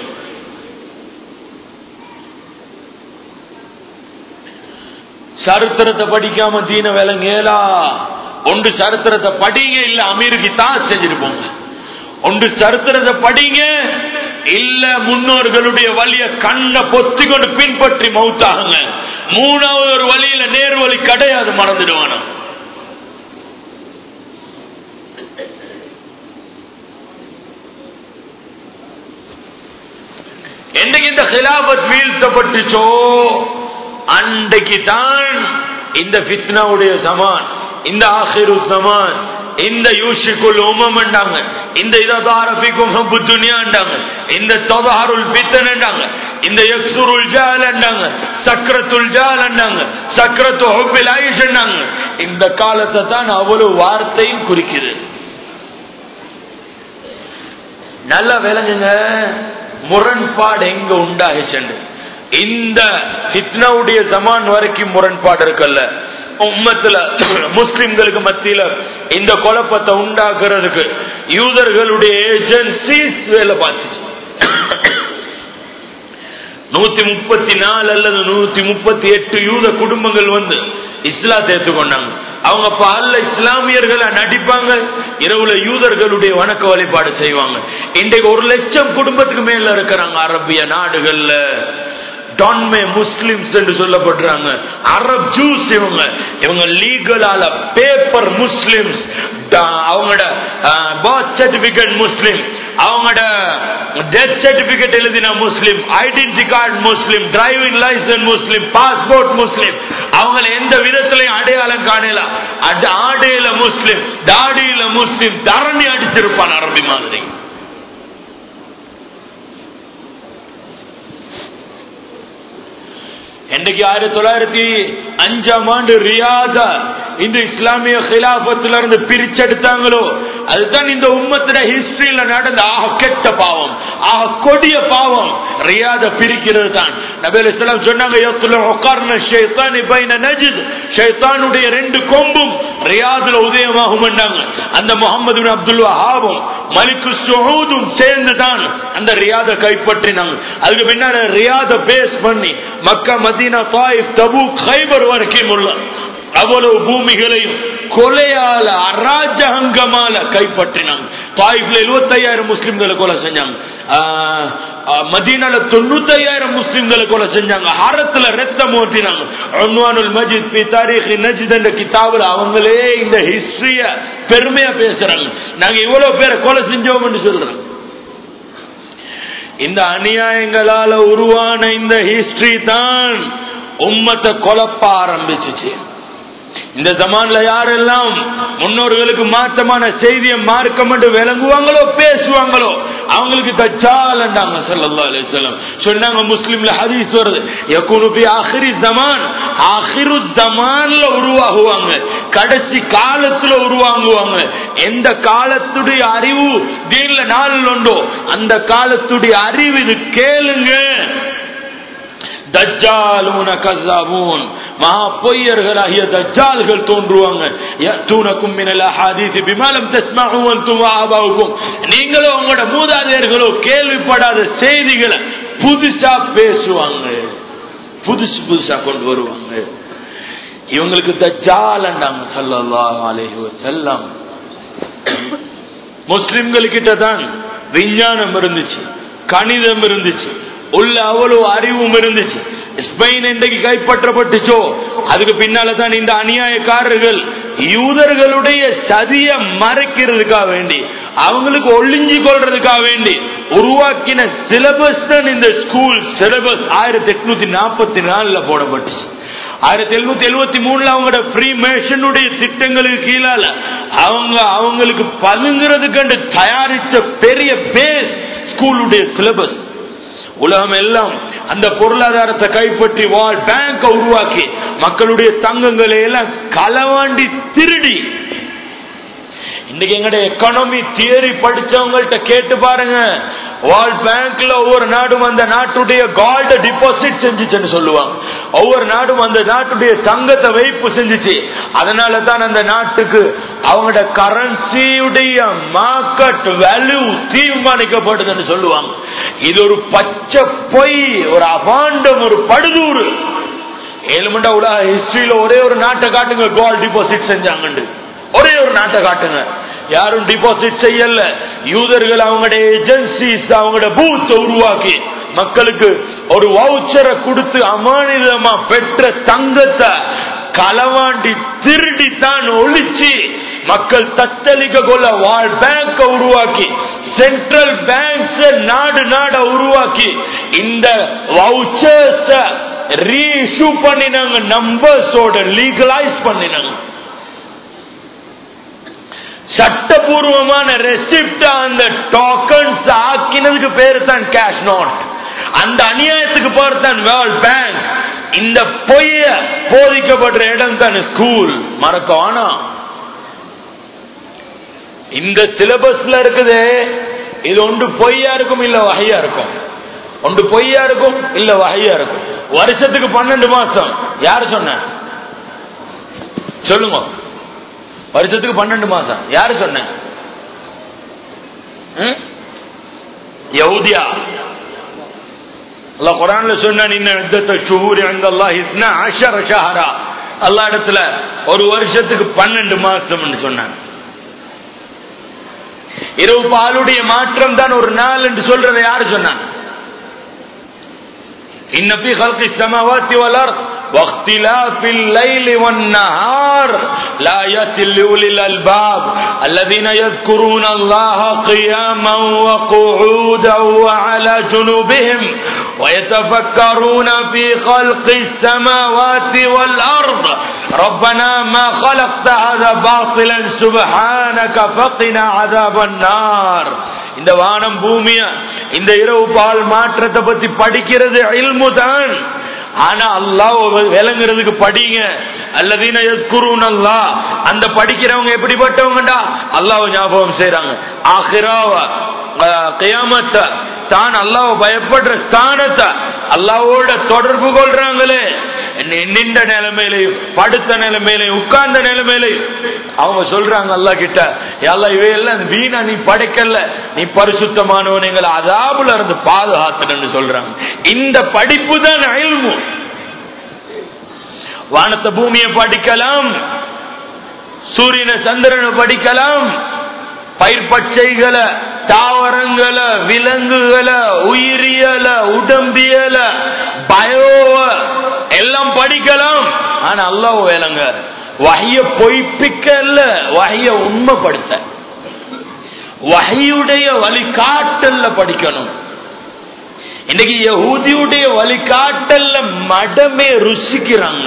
Speaker 1: சரித்திரத்தை படிக்காம தீன விலங்கேலா ஒன்று சரித்திரத்தை படிங்க இல்ல அமீருக்கு தான் செஞ்சிருப்போங்க ஒன்று சரித்திரத்தை படிங்க இல்ல முன்னோர்களுடைய வழிய கண்ணை பொத்தி கொண்டு பின்பற்றி மவுத்தாகுங்க மூணாவது ஒரு வழியில நேர் வழி கிடையாது மறந்துடுவானா என்னைக்கு இந்த ஹிலாபத் வீழ்த்தப்பட்டுச்சோ அன்றைக்கு தான் இந்த ஃபித்னாவுடைய சமான் இந்த ஆஹிரு சமான் இந்த யூஷிக்குள் உமம்ண்டாங்க இந்த இததாரபிக்கும் ஹப்பு துனியாண்டாங்க இந்த தொதாருல் பித்தன்ண்டாங்க இந்த யக்சுருல் ஜாலண்டாங்க சக்கரத்துல் ஜாலண்டாங்க சக்கரத்து ஹுப்பில் ஆயிஷண்டாங்க இந்த காலத்தை தான் அவ்வளவு வார்த்தையும் குறிக்குது நல்லா விளங்குங்க முரண்பாடு எங்க உண்டாகிச்சண்டு இந்த ஃபித்னாவுடைய ஜமான் வரைக்கும் முரண்பாடு இருக்குல்ல உம்மத்துல முஸ்லிம்களுக்கு மத்தியில இந்த குழப்பத்தை உண்டாக்குறதுக்கு யூதர்களுடைய ஏஜென்சிஸ் வேலை பார்த்துச்சு நூத்தி முப்பத்தி நாலு அல்லது நூத்தி முப்பத்தி எட்டு யூத குடும்பங்கள் வந்து இஸ்லாத்தை ஏற்றுக்கொண்டாங்க அவங்க பல்ல இஸ்லாமியர்களை நடிப்பாங்க இரவுல யூதர்களுடைய வணக்க வழிபாடு செய்வாங்க இன்றைக்கு ஒரு லட்சம் குடும்பத்துக்கு மேல இருக்கிறாங்க அரபிய நாடுகள்ல டான்மே முஸ்லிம்ஸ் என்று சொல்லப்படுறாங்க அரப் ஜூஸ் இவங்க இவங்க லீகலால பேப்பர் முஸ்லிம்ஸ் அவங்களோட பர்த் சர்டிபிகேட் முஸ்லிம் அவங்களோட டெத் சர்டிபிகேட் எழுதின Muslim identity card Muslim driving licence Muslim passport Muslim அவங்கள எந்த விதத்திலையும் அடையாளம் காணல ஆடையில முஸ்லிம் தாடியில முஸ்லிம் தரணி அடிச்சிருப்பான் அரபி மாதிரி இன்றைக்கு ஆயிரத்தி தொள்ளாயிரத்தி அஞ்சாம் ஆண்டு ரியாதா இந்த இஸ்லாமிய ஹிலாபத்துல இருந்து பிரிச்செடுத்தாங்களோ அதுதான் இந்த உம்மத்திட ஹிஸ்டரியில நடந்த ஆக கெட்ட பாவம் ஆக கொடிய பாவம் ரியாத பிரிக்கிறது தான் நபேல் இஸ்லாம் சொன்னாங்க ஷைத்தானுடைய ரெண்டு கொம்பும் ரியாதுல உதயமாகும் அந்த முகமது அப்துல் வஹாபும் மலிக்கு சுஹூதும் சேர்ந்து தான் அந்த ரியாத கைப்பற்றினாங்க அதுக்கு பின்னால ரியாத பேஸ் பண்ணி Mecca Medina Taif Tabuk Khaibar வரைக்கும் உள்ள அவ்வளவு பூமிகளையும் கொலையால அராஜகங்கமால கைப்பற்றினாங்க தாயிப்ல எழுபத்தையாயிரம் முஸ்லிம்களை கொலை செஞ்சாங்க மதீனால தொண்ணூத்தையாயிரம் முஸ்லிம்களை கொலை செஞ்சாங்க ஹரத்துல ரத்தம் ஓட்டினாங்க அன்வானுல் மஜித் பி தாரீக் நஜித் என்ற கிதாபுல அவங்களே இந்த ஹிஸ்டரிய பெருமையா பேசுறாங்க நாங்க இவ்வளவு பேரை கொலை செஞ்சோம்னு சொல்றோம் இந்த அநியாயங்களால உருவான இந்த ஹிஸ்டரி தான் உம்மத்தை கொலப்ப ஆரம்பிச்சுச்சு இந்த ஜமான்ல யாரெல்லாம் முன்னோர்களுக்கு மாற்றமான செய்தியை மார்க்கம் என்று விளங்குவாங்களோ பேசுவாங்களோ அவங்களுக்கு தச்சாலண்டாங்க சல்லல்லாஹு அலைஹி வஸல்லம் சொன்னாங்க முஸ்லிம்ல ஹதீஸ் வருது யகுனு பி ஆഖിരി ஜமான் ஆఖிரு ஜமான்ல உருவாகுவாங்க கடைசி காலத்துல உருவாங்குவாங்க எந்த காலத்துடைய அறிவு தீன்ல நாள் உண்டோ அந்த காலத்துடைய அறிவு இது கேளுங்க தஜ்ஜாலூன கஸாபூன் மகா பொய்யர்களாகிய தஜ்ஜால்கள் தோன்றுவாங்க யத்தூனக்கும் மினல் அஹாதீஸ் பிமா லம் தஸ்மஉ அன்தும் வஆபாவுக்கும் நீங்களோ உங்களோட மூதாதையர்களோ கேள்விப்படாத செய்திகளை புதுசா பேசுவாங்க புதுசு புதுசா கொண்டு வருவாங்க இவங்களுக்கு தஜ்ஜாலண்டாங்க ஸல்லல்லாஹு அலைஹி வஸல்லம் முஸ்லிம்கள் கிட்ட தான் விஞ்ஞானம் இருந்துச்சு கணிதம் இருந்துச்சு உள்ள அவ்வளவு அறிவும் இருந்துச்சு ஸ்பெயின் என்றைக்கு கைப்பற்றப்பட்டுச்சோ அதுக்கு பின்னால தான் இந்த அநியாயக்காரர்கள் யூதர்களுடைய சதிய மறைக்கிறதுக்காக வேண்டி அவங்களுக்கு ஒளிஞ்சு கொள்றதுக்காக வேண்டி உருவாக்கின சிலபஸ் தான் இந்த ஸ்கூல் சிலபஸ் ஆயிரத்தி எட்நூத்தி நாற்பத்தி நாலுல போடப்பட்டுச்சு ஆயிரத்தி எழுநூத்தி எழுபத்தி மூணுல அவங்களோட ஃப்ரீ மேஷனுடைய திட்டங்களுக்கு கீழால அவங்க அவங்களுக்கு பதுங்கிறதுக்கு தயாரித்த பெரிய பேஸ் ஸ்கூலுடைய சிலபஸ் உலகம் எல்லாம் அந்த பொருளாதாரத்தை கைப்பற்றி வால் பேங்க உருவாக்கி மக்களுடைய தங்கங்களை எல்லாம் களவாண்டி திருடி இன்னைக்கு எங்கட எக்கானமி தியரி படிச்சவங்கள்ட்ட கேட்டு பாருங்க வேர்ல்ட் பேங்க்ல ஒவ்வொரு நாடும் அந்த நாட்டுடைய கால்ட டிபாசிட் செஞ்சுச்சுன்னு சொல்லுவாங்க ஒவ்வொரு நாடும் அந்த நாட்டுடைய தங்கத்தை வைப்பு செஞ்சுச்சு அதனால தான் அந்த நாட்டுக்கு அவங்களோட கரன்சியுடைய மார்க்கெட் வேல்யூ தீர்மானிக்கப்படுதுன்னு சொல்லுவாங்க இது ஒரு பச்சை பொய் ஒரு அபாண்டம் ஒரு படுதூறு ஏழுமண்டா உலக ஹிஸ்டரியில ஒரே ஒரு நாட்டை காட்டுங்க கோல்ட் டிபாசிட் செஞ்சாங்கன்னு ஒரே ஒரு நாட்டை காட்டுங்க யாரும் டிபாசிட் செய்யல யூதர்கள் அவங்களுடைய ஏஜென்சிஸ் அவங்களோட பூத்த உருவாக்கி மக்களுக்கு ஒரு வவுச்சரை கொடுத்து அமானிதமா பெற்ற தங்கத்தை களவாண்டி திருடி தான் ஒழிச்சு மக்கள் தத்தளிக்க கொள்ள வாழ் பேங்க உருவாக்கி சென்ட்ரல் பேங்க்ஸ் நாடு நாட உருவாக்கி இந்த வவுச்சர்ஸ் ரீஇஷ்யூ பண்ணினாங்க நம்பர்ஸோட லீகலைஸ் பண்ணினாங்க சட்டபூர்வமான ரெசிப்ட் அந்த டோக்கன்ஸ் ஆக்கினதுக்கு பேரு தான் கேஷ் நோட் அந்த அநியாயத்துக்கு பேர் தான் வேர்ல்ட் பேங்க் இந்த பொய்ய போதிக்கப்படுற இடம் தான் ஸ்கூல் மறக்க வேணாம் இந்த சிலபஸ்ல இருக்குது இது ஒன்று பொய்யா இருக்கும் இல்ல வகையா இருக்கும் ஒன்று பொய்யா இருக்கும் இல்ல வகையா இருக்கும் வருஷத்துக்கு பன்னெண்டு மாசம் யாரு சொன்ன சொல்லுங்க வருஷத்துக்கு பன்னெண்டு மாசம் யாரு சொன்ன யவுதியா அல்லாஹ் குரான்ல சொன்னான் இன்ன இத்தத்த ஷுஹூரி அந்த அல்லாஹ் இஸ்னா அஷர ஷஹரா அல்லாஹ் இடத்துல ஒரு வருஷத்துக்கு பன்னெண்டு மாசம் சொன்னான் இரவு பாலுடைய மாற்றம் தான் ஒரு நாள் என்று சொல்றதை யாரு சொன்னான் إن في خلق السماوات والأرض واختلاف الليل والنهار لا يأتي لأولي الألباب الذين يذكرون الله قياما وقعودا وعلى جنوبهم ويتفكرون في خلق السماوات والأرض ربنا ما خلقت هذا باطلا سبحانك فقنا عذاب النار இந்த வானம் பூமிய இந்த இரவு பால் மாற்றத்தை பத்தி படிக்கிறது இல்மு தான் ஆனா அல்லாஹ் விளங்குறதுக்கு படிங்க அல்லதீன எஸ்குருன் அல்லா அந்த படிக்கிறவங்க எப்படிப்பட்டவங்கடா அல்லாஹ் ஞாபகம் செய்யறாங்க ஆஹிராவ கியாமத்தை தான் அல்லாஹ் பயப்படுற ஸ்தானத்தை அல்லாவோட தொடர்பு கொள்றாங்களே நின்ற நிலைமையிலையும் படுத்த நிலைமையிலையும் உட்கார்ந்த நிலைமையிலையும் அவங்க சொல்றாங்க அல்லா கிட்ட எல்லாம் இவையெல்லாம் வீணா நீ படைக்கல நீ பரிசுத்தமானவன் எங்களை அதாபுல இருந்து பாதுகாத்துன்னு சொல்றாங்க இந்த படிப்பு தான் அயல்மு வானத்தை பூமியை படிக்கலாம் சூரியனை சந்திரனை படிக்கலாம் பயிர் பச்சைகளை தாவரங்களை விலங்குகளை உயிரியல உடம்பியல பயோவ எல்லாம் படிக்கலாம் ஆனா அல்லாஹ் வேலைங்க வகைய பொய்ப்பிக்க இல்ல வகைய உண்மைப்படுத்த வகையுடைய வழிகாட்டல்ல படிக்கணும் இன்னைக்கு யகூதியுடைய வழிகாட்டல்ல மடமே ருசிக்கிறாங்க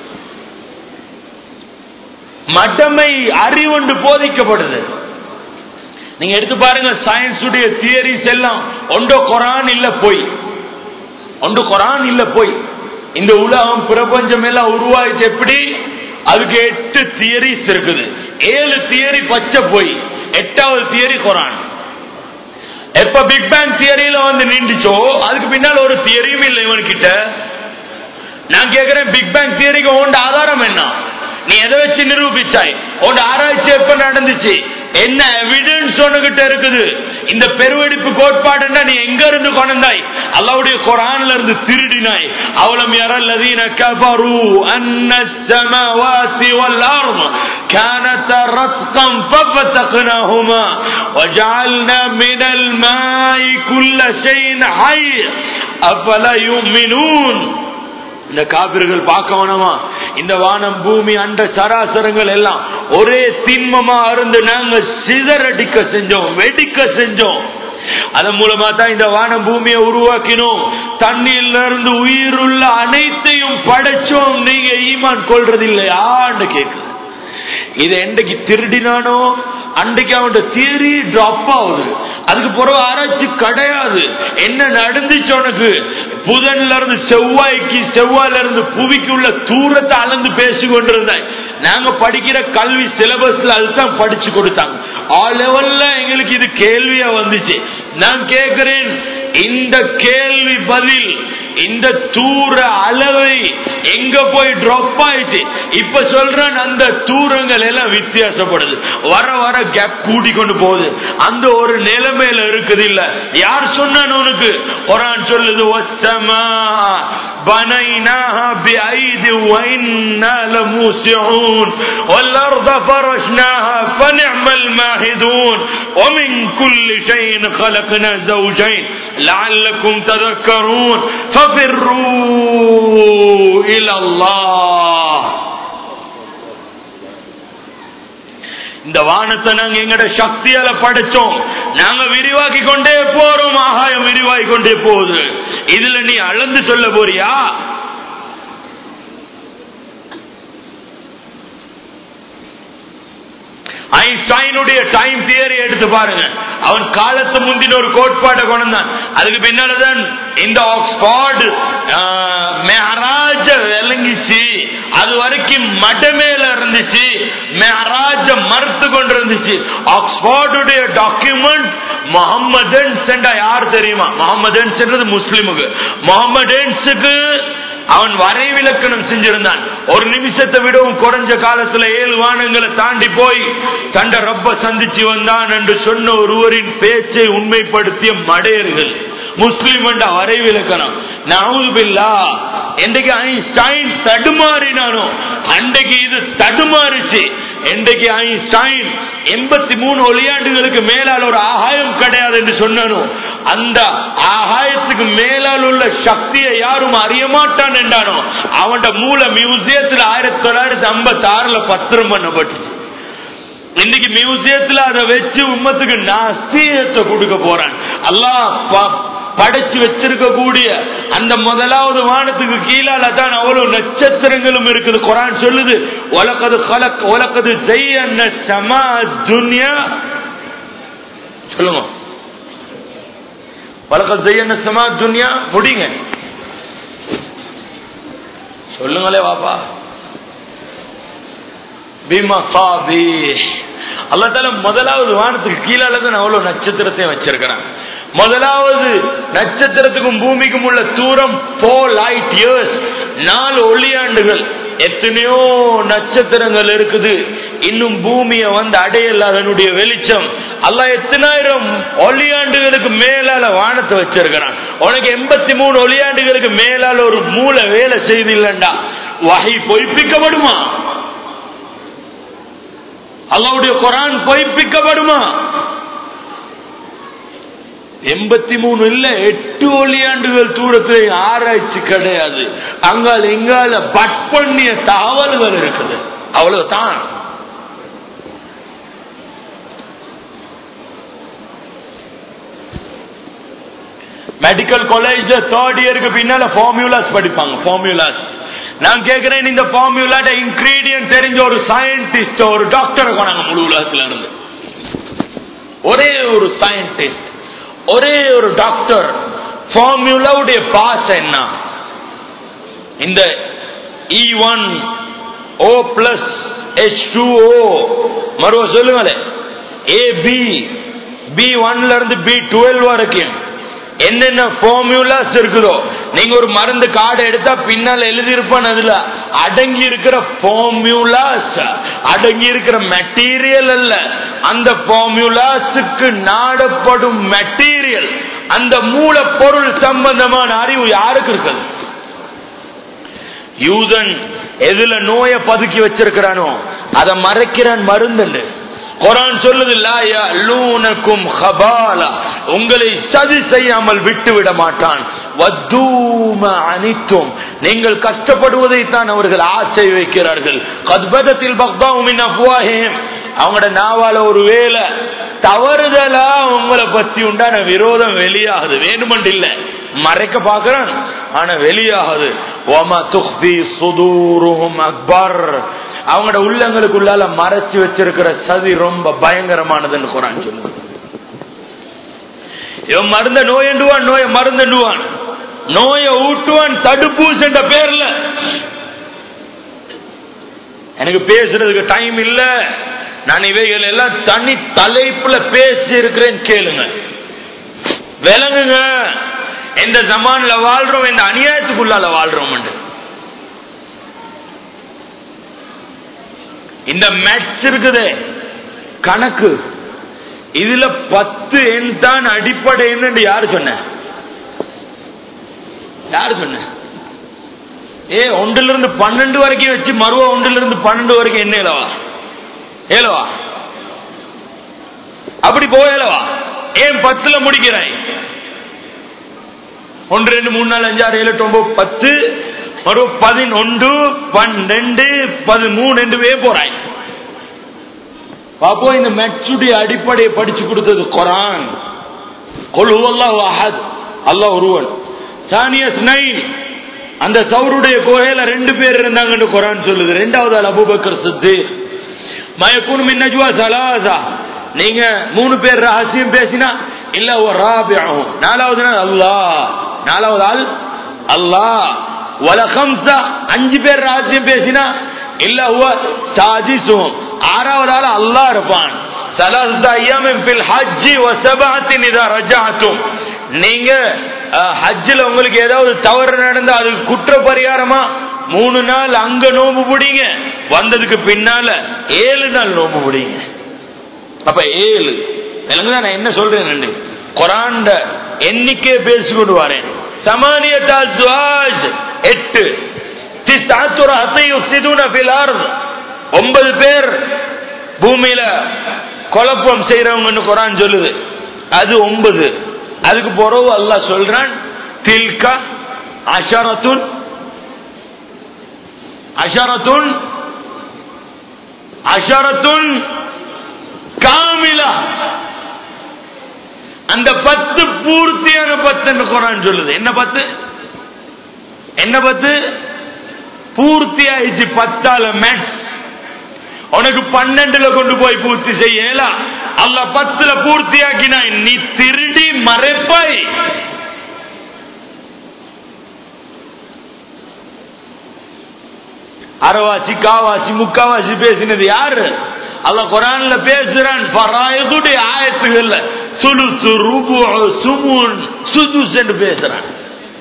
Speaker 1: மடமை அறிவுண்டு போதிக்கப்படுது நீங்க எடுத்து பாருங்க சயின்ஸ் உடைய தியரிஸ் எல்லாம் ஒன்றோ குரான் இல்ல போய் ஒன்று குரான் இல்ல போய் இந்த உலகம் பிரபஞ்சம் எல்லாம் உருவாயிச்சு எப்படி அதுக்கு எட்டு தியரிஸ் இருக்குது ஏழு தியரி பச்சை போய் எட்டாவது தியரி குரான் எப்ப பிக் பேங் தியரியில வந்து நின்றுச்சோ அதுக்கு பின்னால் ஒரு தியரியும் இல்லை இவன்கிட்ட நான் கேட்கிறேன் பிக் பேங் தியரிக்கு உண்ட ஆதாரம் என்ன நீ எதை வச்சு நிரூபிச்சாய் உன் ஆராய்ச்சி எப்ப நடந்துச்சு என்ன எவிடன்ஸ் உனகிட்ட இருக்குது இந்த பெருவெடிப்பு கோட்பாடுன்னா நீ எங்க இருந்து கொண்டாய் அல்லாவுடைய குரான்ல இருந்து திருடினாய் அவலம் يرى كفروا أن السماوات والأرض كانتا رتقا ففتقناهما وجعلنا من الماء كل شيء حي أفلا يؤمنون இந்த காபிர்கள் பார்க்க வேணாமா இந்த வானம் பூமி அண்ட சராசரங்கள் எல்லாம் ஒரே திண்மமா இருந்து நாங்க சிதறடிக்க செஞ்சோம் வெடிக்க செஞ்சோம் அதன் மூலமா தான் இந்த வானம் பூமியை உருவாக்கினோம் தண்ணியில இருந்து உயிருள்ள அனைத்தையும் படைச்சோம் நீங்க ஈமான் கொள்றது இல்லையான்னு கேக்குது இது என்றைக்கு திருடினானோ அன்றைக்கு அவனோட தியரி டிராப் ஆகுது அதுக்கு பிறகு ஆராய்ச்சி கிடையாது என்ன நடந்துச்சு உனக்கு புதன்ல இருந்து செவ்வாய்க்கு செவ்வாயில இருந்து புவிக்கு உள்ள தூரத்தை அளந்து பேசி கொண்டிருந்தாய் நாங்க படிக்கிற கல்வி சிலபஸ்ல அதுதான் படிச்சு கொடுத்தாங்க ஆல் லெவல்ல எங்களுக்கு இது கேள்வியா வந்துச்சு நான் கேட்கிறேன் இந்த கேள்வி பதில் இந்த தூர அளவை எங்க போய் டிராப் ஆயிடுச்சு இப்ப சொல்றேன் அந்த தூரங்கள் எல்லாம் வித்தியாசப்படுது வர வர கேப் கூடி கொண்டு போகுது அந்த ஒரு நிலைமையில இருக்குது இல்ல யார் சொன்னான் உனக்கு குரான் சொல்லுது ஒசமா بنيناها بأيد وإنا لموسعون والأرض فرشناها فنعم الماهدون ومن كل شيء خلقنا زوجين لعلكم تذكرون ففروا إلى الله இந்த வானத்தை நாங்க எங்கட சக்தியால படைச்சோம் நாங்க விரிவாக்கி கொண்டே போறோம் ஆகாயம் விரிவாகி கொண்டே போகுது இதுல நீ அளந்து சொல்ல போறியா ஐன்ஸ்டைனுடைய டைம் தியரி எடுத்து பாருங்க அவன் காலத்து முந்தின ஒரு கோட்பாட்டை கொண்டான் அதுக்கு பின்னால்தான் இந்த ஆக்ஸ்போர்டு மெஹராஜ விளங்கிச்சு அது வரைக்கும் மடமேல இருந்துச்சு மெஹராஜ மறுத்து கொண்டு இருந்துச்சு ஆக்ஸ்போர்டுடைய டாக்குமெண்ட் முகமதன்ஸ் யார் தெரியுமா முகமதன்ஸ் முஸ்லிமுக்கு முகமதன்ஸுக்கு அவன் வரைவிலக்கணம் செஞ்சிருந்தான் ஒரு நிமிஷத்தை விடவும் குறைஞ்ச காலத்துல ஏழு வானங்களை தாண்டி போய் தண்ட ரப்ப சந்திச்சு வந்தான் என்று சொன்ன ஒருவரின் பேச்சை உண்மைப்படுத்திய மடையர்கள் முஸ்லிம் என்ற வரைவிலக்கணம் நவுதுபில்லா என்றைக்கு ஐன்ஸ்டைன் தடுமாறினானோ அன்றைக்கு இது தடுமாறுச்சு என்றைக்கு ஐன்ஸ்டைன் எண்பத்தி மூணு ஒளியாண்டுகளுக்கு மேலால் ஒரு ஆகாயம் கிடையாது என்று சொன்னானோ அந்த ஆகாயத்துக்கு மேலால் உள்ள சக்தியை யாரும் அறிய மாட்டான் என்றானோ அவன் மூல மியூசியத்தில் ஆயிரத்தி தொள்ளாயிரத்தி ஐம்பத்தி ஆறுல பத்திரம் பண்ணப்பட்டுச்சு இன்னைக்கு மியூசியத்துல அதை வச்சு உம்மத்துக்கு நாஸ்தியத்தை கொடுக்க போறான் அல்லாஹ் ப- படைச்சு வச்சிருக்க கூடிய அந்த முதலாவது வானத்துக்கு கீழால தான் அவ்வளவு நட்சத்திரங்களும் இருக்குது குரான் சொல்லுது உலகது கலக் உலகது ஜெய்யன்ன சமா துன்யா சொல்லுங்க உலகது ஜெய்யன்ன சமா துன்யா முடிங்க சொல்லுங்களே வாப்பா அல்லா தால முதலாவது வானத்துக்கு கீழால தான் அவ்வளவு நட்சத்திரத்தையும் வச்சிருக்கிறான் முதலாவது நட்சத்திரத்துக்கும் பூமிக்கும் உள்ள தூரம் போர் லைட் இயர்ஸ் நாலு ஒளியாண்டுகள் எத்தனையோ நட்சத்திரங்கள் இருக்குது இன்னும் பூமியை வந்து அடையல அதனுடைய வெளிச்சம் அல்லாஹ் எத்தனாயிரம் ஒளியாண்டுகளுக்கு மேலால வானத்தை வச்சிருக்கிறான் உனக்கு எண்பத்தி மூணு ஒளியாண்டுகளுக்கு மேலால ஒரு மூளை வேலை செய்தில்லண்டா வகை பொய்ப்பிக்கப்படுமா அல்லாவுடைய குரான் பொய்ப்பிக்கப்படுமா எண்பத்தி மூணு இல்ல எட்டு ஒளியாண்டுகள் தூரத்தில் ஆராய்ச்சி கிடையாது அங்கால எங்கால பட் பண்ணிய தகவல்கள் இருக்குது அவ்வளவுதான் மெடிக்கல் காலேஜ்ல தேர்ட் இயருக்கு பின்னால ஃபார்முலாஸ் படிப்பாங்க ஃபார்முலாஸ் நான் கேட்கிறேன் இந்த ஃபார்முலாட இன்கிரீடியன்ட் தெரிஞ்ச ஒரு சயின்டிஸ்ட் ஒரு டாக்டரை கொண்டாங்க முழு உலகத்துல இருந்து ஒரே ஒரு சயின்டிஸ்ட் ஒரே ஒரு டாக்டர் ஃபார்முலாவுடைய பாஸ் என்ன இந்த E one O plus H two O மறுவ சொல்லுங்களேன் ஏ பி பி ஒன்ல இருந்து பி டுவெல் வரைக்கும் என்னென்ன ஃபார்முலாஸ் இருக்குதோ நீங்க ஒரு மருந்து கார்டு எடுத்தா பின்னால் எழுதியிருப்பான் அதுல அடங்கி இருக்கிற ஃபார்முலாஸ் அடங்கி இருக்கிற மெட்டீரியல் அல்ல அந்த ஃபார்முலாஸுக்கு நாடப்படும் மெட்டீரியல் அந்த மூலப்பொருள் சம்பந்தமான அறிவு யாருக்கு இருக்குது யூதன் எதுல நோய பதுக்கி வச்சிருக்கிறானோ அதை மறைக்கிறான் மருந்து குரான் சொல்லுது லூனக்கும் ஹபாலா உங்களை சதி செய்யாமல் விட்டு விட மாட்டான் வத்தூம அனித்தும் நீங்கள் கஷ்டப்படுவதை தான் அவர்கள் ஆசை வைக்கிறார்கள் கத்பதத்தில் பக்தாவுமின் அஃப்வாஹிம் அவங்களோட நாவால ஒரு வேலை தவறுதலா உங்களை பத்தி உண்டான விரோதம் வெளியாகுது வேணுமென்று இல்ல மறைக்க பாக்குறான் ஆனா வெளியாகுது ஒமா துஹ்பி சுதூருஹும் அக்பர் அவங்களோட உள்ளங்களுக்குள்ளால மறைச்சு வச்சிருக்கிற சதி ரொம்ப பயங்கரமானதுன்னு குரான் சொல்லுது இவன் மருந்த நோயண்டுவான் நோயை மருந்துடுவான் நோயை ஊட்டுவான் தடுப்பூசி என்ற பேர்ல எனக்கு பேசுறதுக்கு டைம் இல்ல நான் இவைகள் எல்லாம் தனி தலைப்புல பேசி இருக்கிறேன் கேளுங்க விளங்குங்க எந்த ஜமான்ல வாழ்றோம் இந்த அநியாயத்துக்குள்ளால வாழ்றோம் இந்த மேட்ச் இருக்குதே கணக்கு இதுல பத்து எண் தான் அடிப்படை என்று யாரு சொன்ன யாரு சொன்ன ஏ ஒன்றுல இருந்து பன்னெண்டு வரைக்கும் வச்சு மறுவ ஒன்றுல இருந்து பன்னெண்டு வரைக்கும் என்ன ஏலவா ஏலவா அப்படி போயலவா ஏன் பத்துல முடிக்கிறாய் ஒன்று ரெண்டு மூணு நாலு அஞ்சு ஆறு ஏழு எட்டு ஒன்பது பத்து ஒரு பதினொன்று பன்னெண்டு பதிமூணு என்றுவே போறாய் பாப்போ இந்த மெட்சுடைய அடிப்படையை படிச்சு கொடுத்தது குரான் கொள்ளுவல்லா அஹத் அல்லாஹ் ஒருவன் சானியஸ் நைன் அந்த சௌருடைய குகையில ரெண்டு பேர் இருந்தாங்கன்னு குரான் சொல்லுது ரெண்டாவது ஆள் அபுபக்கர் சித்து மயக்கூன் மின் நஜ்வா சலாசா நீங்க மூணு பேர் ரகசியம் பேசினா இல்ல ஒரு ராபியாகும் நாலாவது நாள் அல்லாஹ் நாலாவது ஆள் அல்லாஹ் வலகம்சா அஞ்சு பேர் ரகசியம் பேசினா இல்ல ஹுவ சாதிசும் ஆறாவது ஆள் அல்லாஹ் இருப்பான் சலாசா ஐயாமின் பில் ஹஜ்ஜி வசபாத்தின் இதா ரஜாத்தும் நீங்க ஹஜ்ஜில் உங்களுக்கு ஏதாவது தவறு நடந்தா அதுக்கு குற்ற பரிகாரமா மூணு நாள் அங்க நோம்பு பிடிங்க வந்ததுக்கு பின்னால ஏழு நாள் நோம்பு பிடிங்க அப்ப ஏழு விலங்குதான் நான் என்ன சொல்றேன் குரான் எண்ணிக்கை பேசிக்கொண்டு வரேன் சமானியத் அஸ்வாஜ் எட்டு திஸ்அத்து ரஹத்தி யுஃப்ஸிதுன ஃபில் அர்த் ஒன்பது பேர் பூமியில குழப்பம் செய்யறவங்கன்னு குரான் சொல்லுது அது ஒன்பது அதுக்கு பிறகு அல்லாஹ் சொல்றான் தில்கா அஷரத்துன் அஷரத்துன் அஷரத்துன் காமிலா அந்த பத்து பூர்த்தியான பத்து குரான் சொல்லுது என்ன பத்து என்ன பத்து பூர்த்தி ஆயிடுச்சு பத்தால மேட்ச் உனக்கு பன்னெண்டுல கொண்டு போய் பூர்த்தி செய்யலாம் அல்ல பத்துல பூர்த்தி ஆக்கினாய் நீ திருடி மறைப்பாய் அரைவாசி காவாசி முக்காவாசி பேசினது யாரு அல்ல குரான்ல பேசுறான் பராயத்துடைய ஆயத்துகள்ல சுலுசு ருபு சுமுன் சுதுஸ் என்று பேசுறான்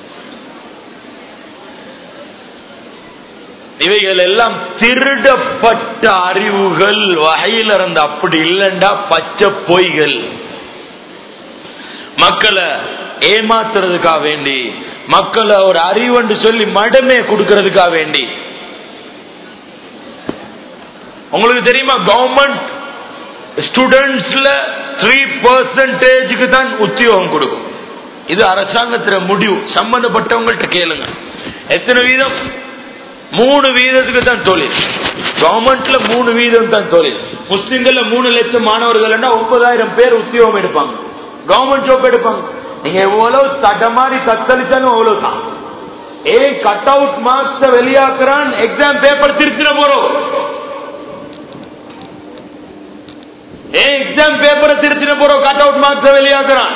Speaker 1: இவைகள் எல்லாம் திருடப்பட்ட அறிவுகள் வகையில் இருந்த அப்படி இல்லைண்டா பச்சை பொய்கள் மக்களை ஏமாத்துறதுக்காக வேண்டி மக்களை ஒரு அறிவண்டு சொல்லி மடமே கொடுக்கறதுக்காக வேண்டி உங்களுக்கு தெரியுமா கவர்மெண்ட் ஸ்டூடெண்ட்ஸ்ல த்ரீ பர்சன்டேஜுக்கு தான் உத்தியோகம் கொடுக்கும் இது அரசாங்கத்தின முடிவு சம்பந்தப்பட்டவங்கள்ட்ட கேளுங்க எத்தனை வீதம் மூணு வீதத்துக்கு தான் தொழில் கவர்மெண்ட்ல மூணு வீதம் தான் தொழில் முஸ்லிம்கள்ல மூணு லட்சம் மாணவர்கள் ஒன்பதாயிரம் பேர் உத்தியோகம் எடுப்பாங்க கவர்மெண்ட் ஜாப் எடுப்பாங்க நீங்க எவ்வளவு தடமாறி தத்தளிச்சாலும் அவ்வளவு தான் ஏன் கட் அவுட் மார்க்ஸ் வெளியாக்குறான் எக்ஸாம் பேப்பர் திருத்தின போறோம் ஏன் எக்ஸாம் பேப்பரை திருத்தின போறோம் கட் அவுட் மார்க்ஸ் வெளியாக்குறான்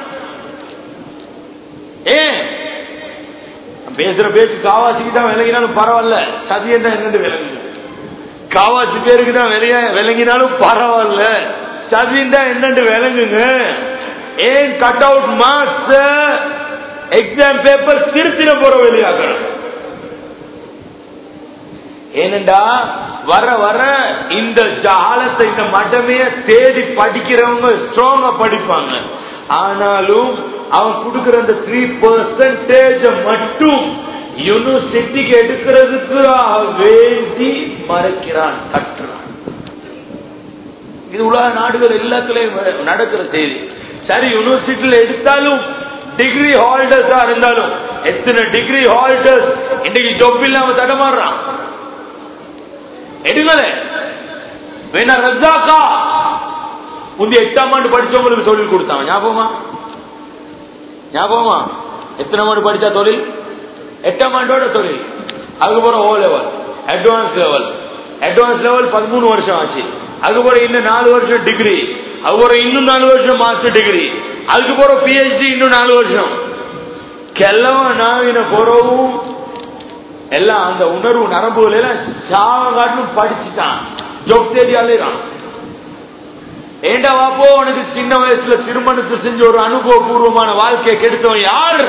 Speaker 1: ஏன் பேசுற பேச்சு காவாசிக்கு தான் விளங்கினாலும் பரவாயில்ல சதியம் தான் என்னன்னு விளங்குது காவாசி பேருக்கு தான் விளைய விளங்கினாலும் பரவாயில்ல சதியம் தான் என்னன்னு விளங்குங்க ஏன் cut out marks exam paper திருத்தின போற வெளியாக்குறான் ஏனண்டா வர வர இந்த ஜாலத்தை இந்த மடமைய தேடி படிக்கிறவங்க ஸ்ட்ராங்கா படிப்பாங்க ஆனாலும் அவன் கொடுக்கிற அந்த த்ரீ பர்சன்டேஜ மட்டும் யூனிவர்சிட்டிக்கு எடுக்கிறதுக்கு வேண்டி மறைக்கிறான் கட்டுறான் இது உலக நாடுகள் எல்லாத்துலயும் நடக்கிற செய்தி சரி யூனிவர்சிட்டியில எடுத்தாலும் டிகிரி ஹோல்டர்ஸா இருந்தாலும் எத்தனை டிகிரி ஹோல்டர்ஸ் இன்னைக்கு ஜொப் இல்லாம தடமாடுறான் எடுங்களே வேணா ரஜாக்கா முந்தி எட்டாம் ஆண்டு படிச்சவங்களுக்கு தொழில் கொடுத்தாங்க ஞாபகமா ஞாபகமா எத்தனை ஆண்டு படிச்சா தொழில் எட்டாம் ஆண்டோட தொழில் அதுக்கப்புறம் O level advance level advance level பதிமூணு வருஷம் ஆச்சு அதுக்கப்புறம் இன்னும் நாலு வருஷம் டிகிரி அதுக்கப்புறம் இன்னும் நாலு வருஷம் மாஸ்டர் டிகிரி அதுக்கப்புறம் பிஹெச்டி இன்னும் நாலு வருஷம் கெல்லவ நாவின குறவும் எல்லாம் அந்த உணர்வு நரம்புகள் எல்லாம் சாவங்காட்டும் படிச்சுட்டான் ஜோக் தேடி அலைறான் ஏண்டா வாப்போ உனக்கு சின்ன வயசுல திருமணத்தை செஞ்ச ஒரு அனுபவபூர்வமான வாழ்க்கையை கெடுத்தவன் யார்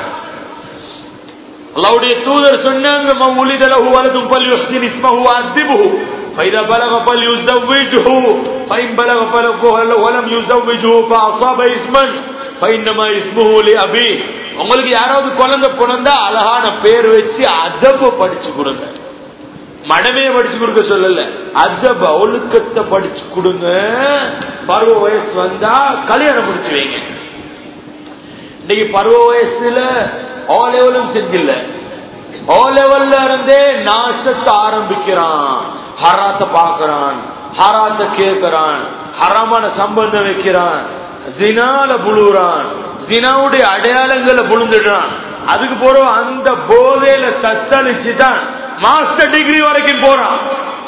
Speaker 1: அல்லாவுடைய தூதர் சொன்னாங்க மவுலிதலஹு வலதும் பல் யுஹ்சின் இஸ்மஹு வஅதிபுஹு فإذا بلغ فليزوجه فإن بلغ ولم يزوجه فأصاب اسما فإنما اسمه لأبيه உங்களுக்கு யாராவது குழந்தை பிறந்தா அழகான பேர் வச்சு அதப படிச்சு கொடுங்க மடமே படிச்சு கொடுக்க சொல்லல அஜப ஒழுக்கத்தை படிச்சு கொடுங்க பருவ வயசு வந்தா கல்யாணம் முடிச்சு வைங்க இன்னைக்கு பருவ வயசுல ஓ லெவலும் செஞ்சில்ல ஓ லெவல்ல இருந்தே நாசத்தை ஆரம்பிக்கிறான் ஹராத்த பாக்குறான் ஹராத்த கேட்கிறான் ஹராமான சம்பந்தம் வைக்கிறான் ஜினால புழுறான் ஜினாவுடைய அடையாளங்களை புழுந்துடுறான் அதுக்கு போற அந்த போதையில தத்தளிச்சு தான் மாஸ்டர் டிகிரி வரைக்கும் போறான்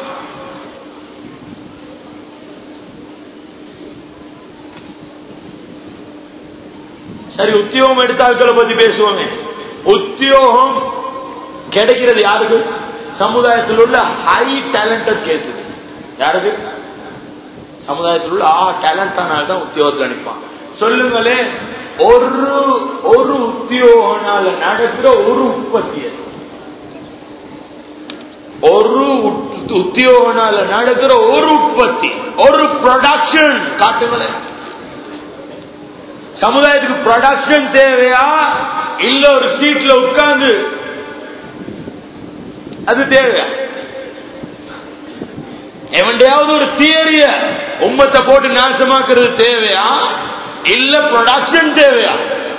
Speaker 1: சரி உத்தியோகம் எடுத்தாக்களை பத்தி பேசுவோமே உத்தியோகம் கிடைக்கிறது யாருக்கு சமுதாயத்தில் உள்ள ஹை டேலண்டட் கேசஸ் யாருக்கு சமுதாயத்தில் உள்ள ஆ டேலண்டானால தான் உத்தியோகத்தில் அனுப்பான் சொல்லுங்களே ஒரு ஒரு உத்தியோகனால நடக்கிற ஒரு உற்பத்தி அது. ஒரு உத்- உத்தியோகனால நடக்கிற ஒரு உற்பத்தி ஒரு ப்ரொடக்ஷன் காட்டுங்களேன் சமுதாயத்துக்கு ப்ரொடக்ஷன் தேவையா இல்ல ஒரு சீட்ல உட்கார்ந்து அது தேவையா எவன்டையாவது ஒரு தியரிய உம்மத்தை போட்டு நாசமாக்குறது தேவையா இல்ல ப்ரொடக்ஷன் தேவையா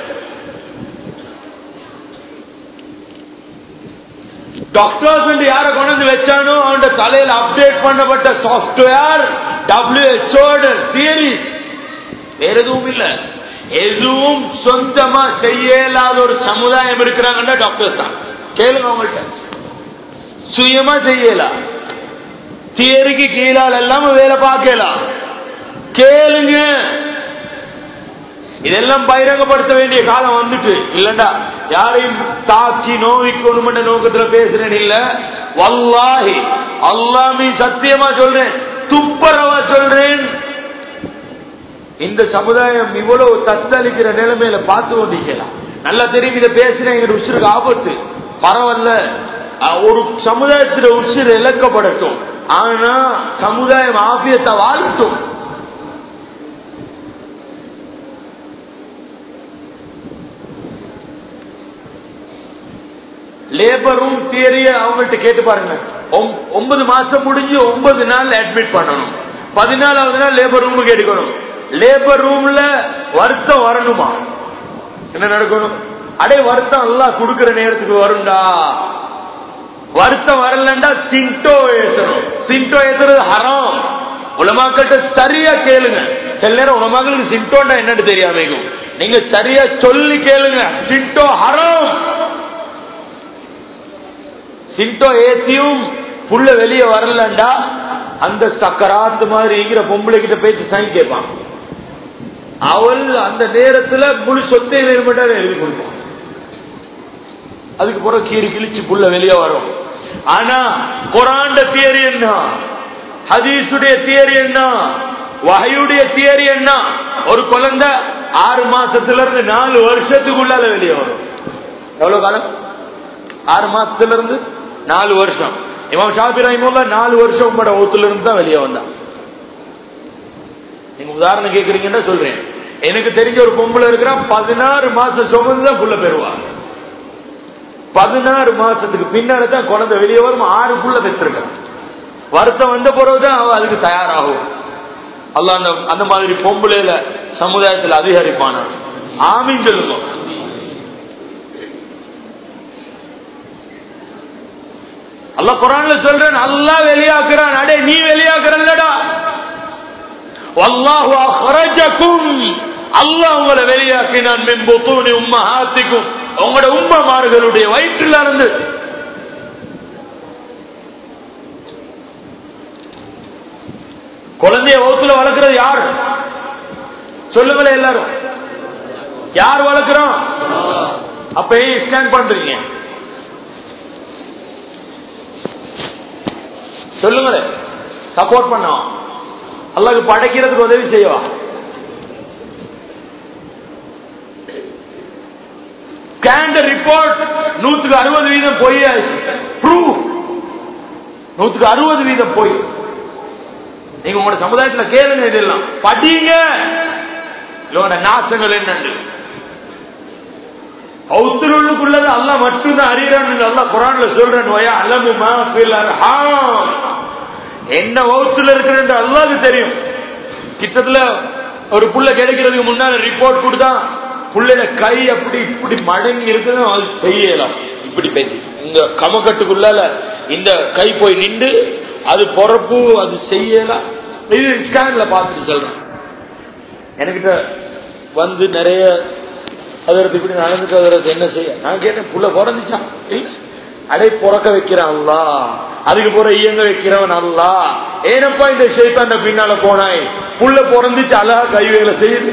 Speaker 1: டாக்டர்ஸ் யார கொண்டு வந்து வச்சானோ அவன் தலையில அப்டேட் பண்ணப்பட்ட சாப்ட்வேர் டபிள்யூஹெச்ஓ தியரிஸ் வேற எதுவும் இல்ல எதுவும் சொந்தமா செய்ய இயலாத ஒரு சமுதாயம் இருக்கிறாங்கன்னா டாக்டர்ஸ் தான் கேளுங்க அவங்கள்ட்ட சுயமா செய்யலாம் தியரிக்கு கீழால் எல்லாம் வேலை பார்க்கலாம் கேளுங்க இதெல்லாம் பகிரங்கப்படுத்த வேண்டிய காலம் வந்துட்டு இல்லண்டா யாரையும் தாக்கி நோவிக்கணும் நோக்கத்துல பேசுறேன் இல்ல வல்லாஹி அல்லாமி சத்தியமா சொல்றேன் துப்பரவா சொல்றேன் இந்த சமுதாயம் இவ்வளவு தத்தளிக்கிற நிலைமையில பார்த்து கொண்டிருக்கலாம் நல்லா தெரியும் இதை பேசுறேன் எங்க உசுருக்கு ஆபத்து பரவாயில்ல அஹ், ஒரு சமுதாயத்துல உசுறு இழக்கப்படட்டும் ஆனா சமுதாயம் ஆபியத்தை வாழ்த்தும் லேபரும் தியரிய அவங்கள்ட்ட கேட்டு பாருங்க ஒம்- ஒன்பது மாசம் முடிஞ்சு ஒன்பது நாள் அட்மிட் பண்ணணும் பதினாலாவது நாள் லேபர் ரூமுக்கு எடுக்கணும் லேபர் ரூம்ல வருத்தம் வரணுமா என்ன நடக்கணும் அடே வருத்தம் எல்லாம் கொடுக்கிற நேரத்துக்கு வரும்டா வருத்தம் வரலண்டா சிண்டோ ஏத்தணும் சிண்டோ ஏத்துறது ஹராம் உலமாக்கிட்ட சரியா கேளுங்க சில நேரம் உலமாக்களுக்கு சிண்டோண்டா என்னன்னு தெரியாம இருக்கும். நீங்க சரியா சொல்லி கேளுங்க சிண்டோ ஹராம் சிண்டோ ஏத்தியும் புள்ள வெளியே வரலண்டா அந்த சக்கராத்து மாதிரி இருக்கிற பொம்பளை கிட்ட பேச்சு சைன் கேட்பான் அவள் அந்த நேரத்துல முழு சொத்தை வேறுபட்டாவே எழுதி கொடுப்பான் அதுக்கு பிறகு கீறி கிழிச்சு புள்ள வெளியே வரும் ஆனா குரான்ட தியரி என்ன ஹதீஸுடைய தியரி என்ன வகையுடைய தியரி என்ன ஒரு குழந்தை ஆறு மாசத்துல இருந்து நாலு வருஷத்துக்குள்ளால வெளியே வரும் எவ்வளவு காலம் ஆறு மாசத்துல இருந்து நாலு வருஷம் இமாம் ஷாபி ரஹிமுல்லா நாலு வருஷம் உங்களோட ஓத்துல இருந்து தான் வெளியே வந்தான் நீங்க உதாரணம் கேக்குறீங்கன்னா சொல்றேன் எனக்கு தெரிஞ்ச ஒரு பொம்பளை இருக்கிறா பதினாறு மாசம் சுமந்து தான் புள்ள பெறுவா பதினாறு மாசத்துக்கு பின்னாடி தான் குழந்தை வெளியே வரும் ஆறு புள்ள பெற்றிருக்கான் வருத்தம் வந்த பிறகுதான் அவ அதுக்கு தயாராகும் அல்ல அந்த அந்த மாதிரி பொம்பளையில சமுதாயத்தில் அதிகரிப்பான ஆமீன் சொல்லுங்க அல்ல குரான்ல சொல்றேன் அல்லாஹ் வெளியாக்குறான் அடே நீ வெளியாக்குறல்லடா வல்லாஹு அஹ்ரஜக்கும் அல்லாஹ் உங்களை வெளியாக்கினான் மின் புத்தூனி உம்மஹாத்திக்கும் உங்களோட உம்மமார்களுடைய வயிற்றில் இருந்து குழந்தைய வகுத்துல வளர்க்கிறது யார் சொல்லுங்களேன் எல்லாரும் யார் வளர்க்கிறோம் அப்ப ஏன் ஸ்கேன் பண்றீங்க சொல்லுங்களேன் சப்போர்ட் பண்ணோம் அல்லாஹ் படைக்கிறதுக்கு உதவி செய்வா ஸ்கேண்ட் ரிப்போர்ட் நூத்துக்கு அறுபது வீதம் போய் ப்ரூவ் நூத்துக்கு அறுபது வீதம் போய் நீங்க உங்களோட சமுதாயத்துல கேளுங்க இதெல்லாம் படிங்க இதோட நாசங்கள் என்னண்டு அவுத்துருக்குள்ளது அல்ல மட்டும்தான் அறியறான்னு அல்ல குரான்ல சொல்றேன் வயா அலமு மாஃபில் அர்ஹாம் என்ன வகுத்துல இருக்கிறது அல்லாது தெரியும் கிட்டத்துல ஒரு புள்ள கிடைக்கிறதுக்கு முன்னால ரிப்போர்ட் கொடுத்தா புள்ளைய கை அப்படி இப்படி மடங்கி இருக்குது அது செய்யலாம் இப்படி பேசி இந்த கமக்கட்டுக்குள்ளால இந்த கை போய் நின்று அது பொறப்பு அது செய்யலாம் இது ஸ்கேன்ல பார்த்துட்டு சொல்றேன் என்கிட்ட வந்து நிறைய அதற்கு இப்படி நடந்துட்டு அதற்கு என்ன செய்ய நான் கேட்டேன் புள்ள பிறந்துச்சான் இல்ல அடை பிறக்க வைக்கிறான் அல்லா அதுக்கு போற இயங்க வைக்கிறவன் அல்லா ஏனப்பா இந்த சைத்தாண்ட பின்னால போனாய் புள்ள பிறந்துச்சு அழகா கைவேல செய்யுது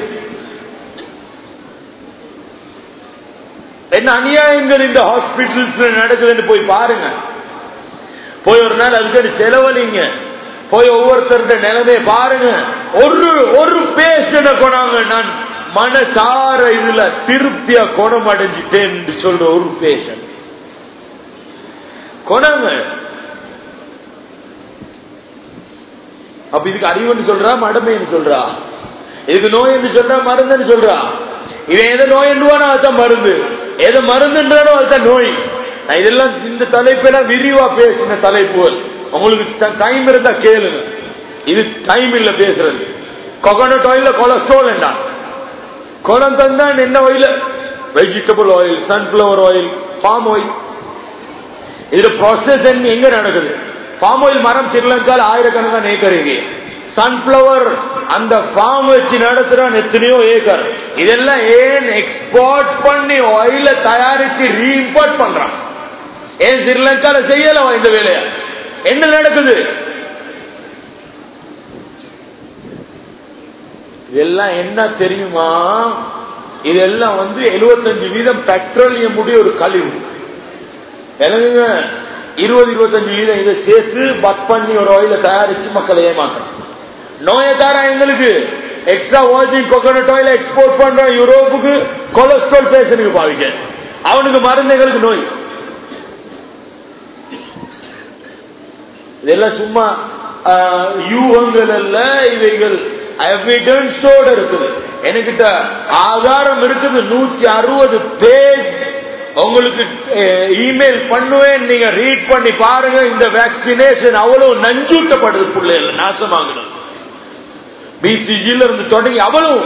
Speaker 1: என்ன அநியாயங்கள் இந்த ஹாஸ்பிட்டல்ஸ் நடக்குதுன்னு போய் பாருங்க போய் ஒரு நாள் அதுக்கு செலவழிங்க போய் ஒவ்வொருத்தருடைய நிலைமையை பாருங்க ஒரு ஒரு பேஷண்ட கொண்டாங்க நான் மனசார இதுல திருப்தியா குணம் அடைஞ்சிட்டேன் என்று சொல்ற ஒரு பேஷண்ட் கொண்டாங்க அப்ப இதுக்கு அறிவுன்னு சொல்றா மடமைன்னு சொல்றா இதுக்கு நோய் என்று சொல்றா மருந்துன்னு சொல்றா இவன் எதை நோய் என்றுவானா அதான் மருந்து எதை மருந்துன்றானோ அதுதான் நோய் நான் இதெல்லாம் இந்த தலைப்பெல்லாம் விரிவா பேசின தலைப்புகள் உங்களுக்கு டைம் இருந்தா கேளுங்க இது டைம் இல்ல பேசுறது கொகனட் ஆயில கொலஸ்ட்ரால் என்ன குளம் தந்தான் என்ன oil vegetable oil sunflower oil palm oil இதுல ப்ராசஸ் எங்க நடக்குது பாம் ஆயில் மரம் ஸ்ரீலங்கால ஆயிரக்கணக்கான ஏக்கர் இருக்கு சன்ஃபிளவர் அந்த ஃபார்ம் வச்சு நடத்துறான் எத்தனையோ ஏக்கர் இதெல்லாம் ஏன் எக்ஸ்போர்ட் பண்ணி ஆயில தயாரிச்சு ரீஇம்போர்ட் பண்றான் ஏன் ஸ்ரீலங்கால செய்யல இந்த வேலைய என்ன நடக்குது இதெல்லாம் என்ன தெரியுமா இதெல்லாம் வந்து எழுபத்தஞ்சு வீதம் பெட்ரோலியம் உடைய ஒரு கழிவு எனக்குங்க இருபது இருபத்தஞ்சு வீதம் இதை சேர்த்து பட் பண்ணி ஒரு ஆயில தயாரிச்சு மக்களை ஏமாத்துறோம் நோயை தர எங்களுக்கு extra virgin coconut oil export பண்றோம் யூரோப்புக்கு கொலஸ்ட்ரால் பேஷனுக்கு பாவிக்க அவனுக்கு மருந்துகளுக்கு நோய் இதெல்லாம் சும்மா யூகங்கள் அல்ல இவைகள் எவிடன்ஸோட இருக்குது என்கிட்ட ஆதாரம் இருக்குது நூத்தி அறுபது பேஜ் உங்களுக்கு இமெயில் பண்ணுவேன் நீங்க ரீட் பண்ணி பாருங்க இந்த வேக்சினேஷன் அவ்வளவு நஞ்சூட்டப்படுது பிள்ளைகள் நாசமாகிறது பிசிஜில இருந்து தொடங்கி அவ்வளவு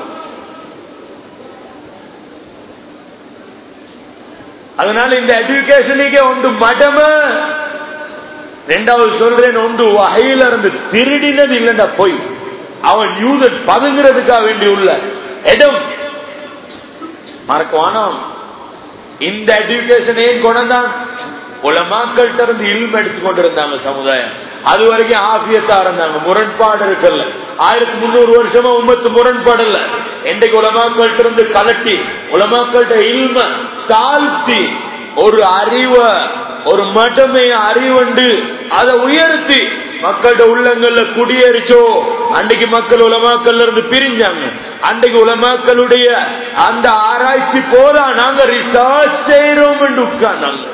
Speaker 1: அதனால இந்த எஜுகேஷனுக்கே ஒன்று மடம ரெண்டாவது சொல்றேன் ஒன்று வகையில இருந்து திருடினது இல்லைண்டா போய் அவன் யூதன் பதுங்கிறதுக்காக வேண்டி உள்ள இடம் மறக்கவானாம் இந்த எஜுகேஷன் ஏன் கொண்டான் உலமாக்கள்கிட்ட இருந்து இல்ம எடுத்து கொண்டிருந்தாங்க சமுதாயம் அது வரைக்கும் ஆபியத்தா இருந்தாங்க முரண்பாடு இருக்குல்ல ஆயிரத்தி முன்னூறு வருஷமா உமத்து முரண்பாடு இல்ல இன்றைக்கு உலமாக்கள்கிட்ட இருந்து கலட்டி உலமாக்கள்கிட்ட இல்ம தாழ்த்தி ஒரு அறிவை ஒரு மடமைய அறிவண்டு அதை உயர்த்தி மக்களோட உள்ளங்கள்ல குடியேறிச்சோ அன்றைக்கு மக்கள் உலமாக்கள்ல இருந்து பிரிஞ்சாங்க அன்றைக்கு உலமாக்களுடைய அந்த ஆராய்ச்சி போதா நாங்க ரிசர்ச் செய்யறோம் என்று உட்கார்ந்தாங்க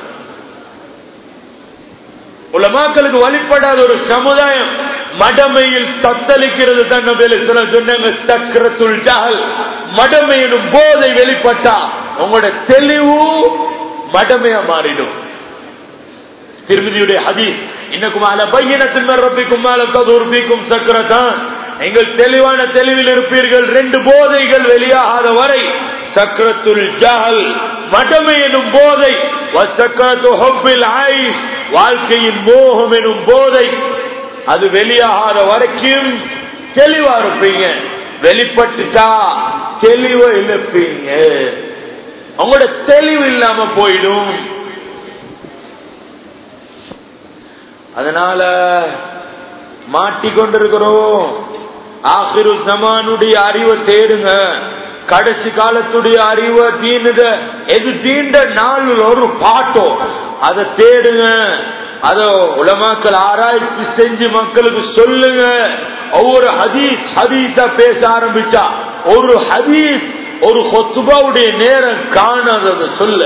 Speaker 1: உலமாக்களுக்கு வழிபடாத ஒரு சமுதாயம் மடமையில் தத்தளிக்கிறது தான் சொன்னாங்க சக்கரத்துள் ஜால் மடமையினும் போதை வெளிப்பட்டா உங்களோட தெளிவு மடமையா மாறிடும் திருமதியுடைய ஹதீஸ் இன்னக்கும் அல பையனத்தின் ரப்பிக்கும் மேல கதூர்பிக்கும் சக்கரத்தான் நீங்கள் தெளிவான தெளிவில் இருப்பீர்கள் ரெண்டு போதைகள் வெளியாகாத வரை சக்கரத்துல் ஜஹல் மடமை எனும் போதை ஆயிஷ் வாழ்க்கையின் மோகம் எனும் போதை அது வெளியாகாத வரைக்கும் தெளிவா இருப்பீங்க வெளிப்பட்டுட்டா தெளிவா இழப்பீங்க உங்களோட தெளிவு இல்லாம போயிடும் அதனால மாட்டிக்கொண்டிருக்கிறோம் ஆசிரு ஜமானுடைய அறிவை தேடுங்க கடைசி காலத்துடைய அறிவை தீனுத எது தீண்ட நாள் ஒரு பாட்டோ அதை தேடுங்க அத உலமாக்கள் ஆராய்ச்சி செஞ்சு மக்களுக்கு சொல்லுங்க ஒவ்வொரு ஹதீஸ் ஹதீஸா பேச ஆரம்பிச்சா ஒரு ஹதீஸ் ஒரு கொத்துபாவுடைய நேரம் காணாதத சொல்ல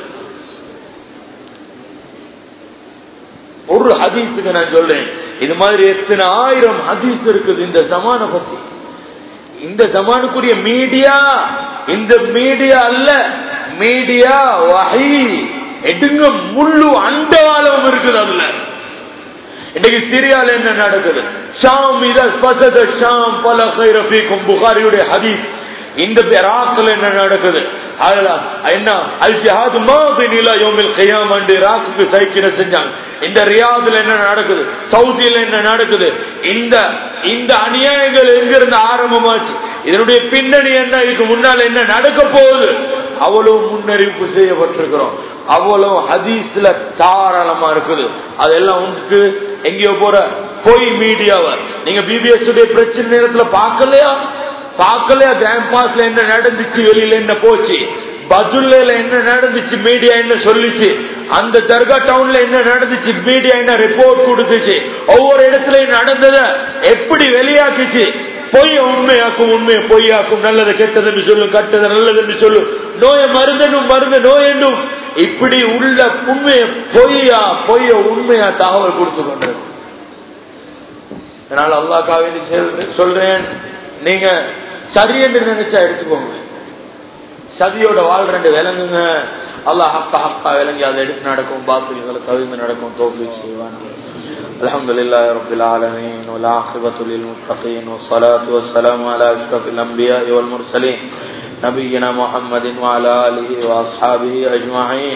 Speaker 1: ஒரு ஹதீஸுக்கு நான் சொல்றேன் இது மாதிரி எத்தனை ஆயிரம் ஹதீஸ் இருக்குது இந்த ஜமான பத்தி இந்த ஜமானுக்குரிய மீடியா இந்த மீடியா அல்ல மீடியா வகை எடுங்க முள்ளு அண்டவாளம் இருக்குது அதுல இன்னைக்கு சிரியால என்ன நடக்குது ஷாம் இத பசத ஷாம் பல ரஃபீக்கும் புகாரியுடைய ஹதீஸ் இந்த இராக்ல என்ன நடக்குது என்ன அல் ஜிஹாத் மாதினில யோமில் கையாம் அண்டு இராக்குக்கு சைக்கிள செஞ்சாங்க இந்த ரியாதுல என்ன நடக்குது சவுதியில என்ன நடக்குது இந்த இந்த அநியாயங்கள் எங்கிருந்து ஆரம்பமாச்சு இதனுடைய பின்னணி என்ன இதுக்கு முன்னால என்ன நடக்க போகுது அவ்வளவு முன்னறிவிப்பு செய்யப்பட்டிருக்கிறோம் அவ்வளவு ஹதீஸ்ல தாராளமா இருக்குது அதெல்லாம் வந்துட்டு எங்கேயோ போற பொய் மீடியாவை நீங்க பிபிஎஸ் உடைய பிரச்சனை நேரத்துல பார்க்கலையா பார்க்கலையா கிராண்ட் பாஸ்ல என்ன நடந்துச்சு வெளியில என்ன போச்சு பதுல்ல என்ன நடந்துச்சு மீடியா என்ன சொல்லிச்சு அந்த தர்கா டவுன்ல என்ன நடந்துச்சு மீடியா என்ன ரிப்போர்ட் கொடுத்துச்சு ஒவ்வொரு இடத்துலயும் நடந்தத எப்படி வெளியாக்குச்சு பொய்ய உண்மையாக்கும் உண்மையை பொய்யாக்கும் நல்லதை கெட்டதுன்னு சொல்லும் கெட்டது நல்லதுன்னு சொல்லும் நோய மருந்தனும் மருந்து நோயென்றும் இப்படி உள்ள உண்மைய பொய்யா பொய்ய உண்மையா தகவல் கொடுத்து கொண்டது அதனால அல்லாக்காவே சொல்றேன் நீங்க சரி என்று நினைச்சா எடுத்துக்கோங்க சதியோட வாழ்ற விளங்குங்க அல்லாஹ் ஹக்கா ஹக்கா விளங்கி அதை எடுத்து நடக்கும் பாத்தில்களை தவிர்த்து நடக்கும் தோல்வி செய்வான் الحمد لله رب العالمين والعاقبة للمتقين والصلاة والسلام على أشرف الأنبياء والمرسلين نبينا محمد وعلى آله وأصحابه أجمعين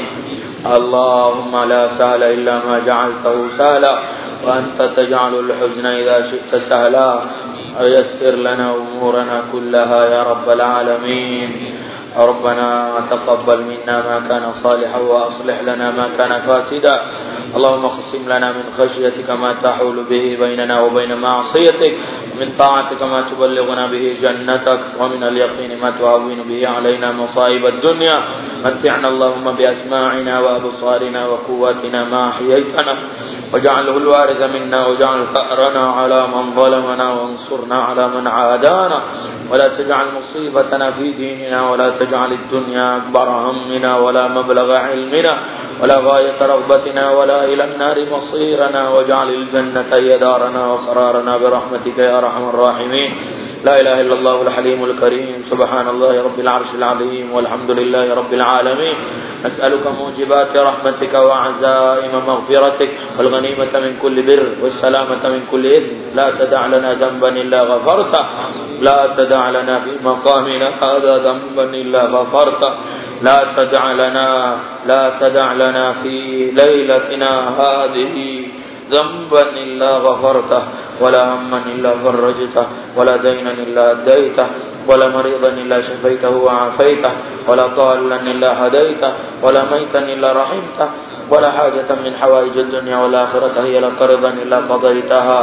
Speaker 1: اللهم لا سهل إلا ما جعلته سهلا وأنت تجعل الحزن إذا شئت سهلا ويسر لنا أمورنا كلها يا رب العالمين ربنا تقبل منا ما كان صالحا وأصلح لنا ما كان فاسدا اللهم اقسم لنا من خشيتك ما تحول به بيننا وبين معصيتك من طاعتك ما تبلغنا به جنتك ومن اليقين ما تهون به علينا مصائب الدنيا متعنا اللهم بأسماعنا وأبصارنا وقواتنا ما أحييتنا واجعله الوارث منا واجعل ثأرنا على من ظلمنا وانصرنا على من عادانا ولا تجعل مصيبتنا في ديننا ولا تجعل الدنيا أكبر همنا ولا مبلغ علمنا ولا غاية رغبتنا ولا إلى النار مصيرنا واجعل الجنة هي دارنا وقرارنا برحمتك يا أرحم الراحمين لا إله إلا الله الحليم الكريم سبحان الله رب العرش العظيم والحمد لله رب العالمين نسألك موجبات رحمتك وعزائم مغفرتك والغنيمة من كل بر والسلامة من كل إثم لا تدع لنا ذنبا إلا غفرته لا تدع لنا في مقامنا هذا ذنبا إلا غفرته لا تدع لنا لا تدع لنا في ليلتنا هذه ذنبا إلا غفرته ولا هما إلا فرجته ولا دينا إلا أديته ولا مريضا إلا شفيته وعافيته ولا ضالا إلا هديته ولا ميتا إلا رحمته ولا حاجة من حوائج الدنيا والآخرة هي لك رضا إلا قضيتها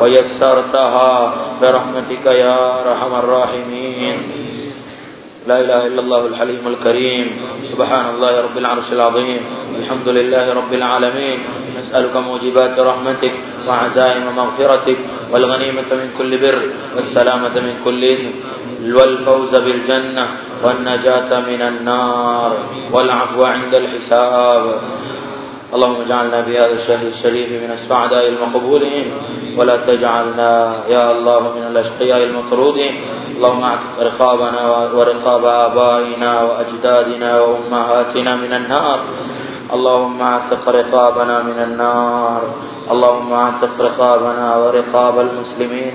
Speaker 1: ويسرتها برحمتك يا أرحم الراحمين لا إله إلا الله الحليم الكريم سبحان الله رب العرش العظيم الحمد لله رب العالمين نسألك موجبات رحمتك وعزائم مغفرتك والغنيمة من كل بر والسلامة من كل إثم والفوز بالجنة والنجاة من النار والعفو عند الحساب اللهم اجعلنا في هذا الشهر الشريف من السعداء المقبولين ولا تجعلنا يا الله من الأشقياء المطرودين اللهم اعتق رقابنا ورقاب آبائنا وأجدادنا وأمهاتنا من النار اللهم اعتق رقابنا من النار اللهم اعتق رقابنا ورقاب المسلمين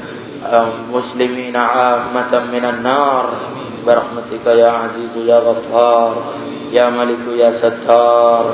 Speaker 1: المسلمين عامة من النار برحمتك يا عزيز يا غفار يا ملك يا ستار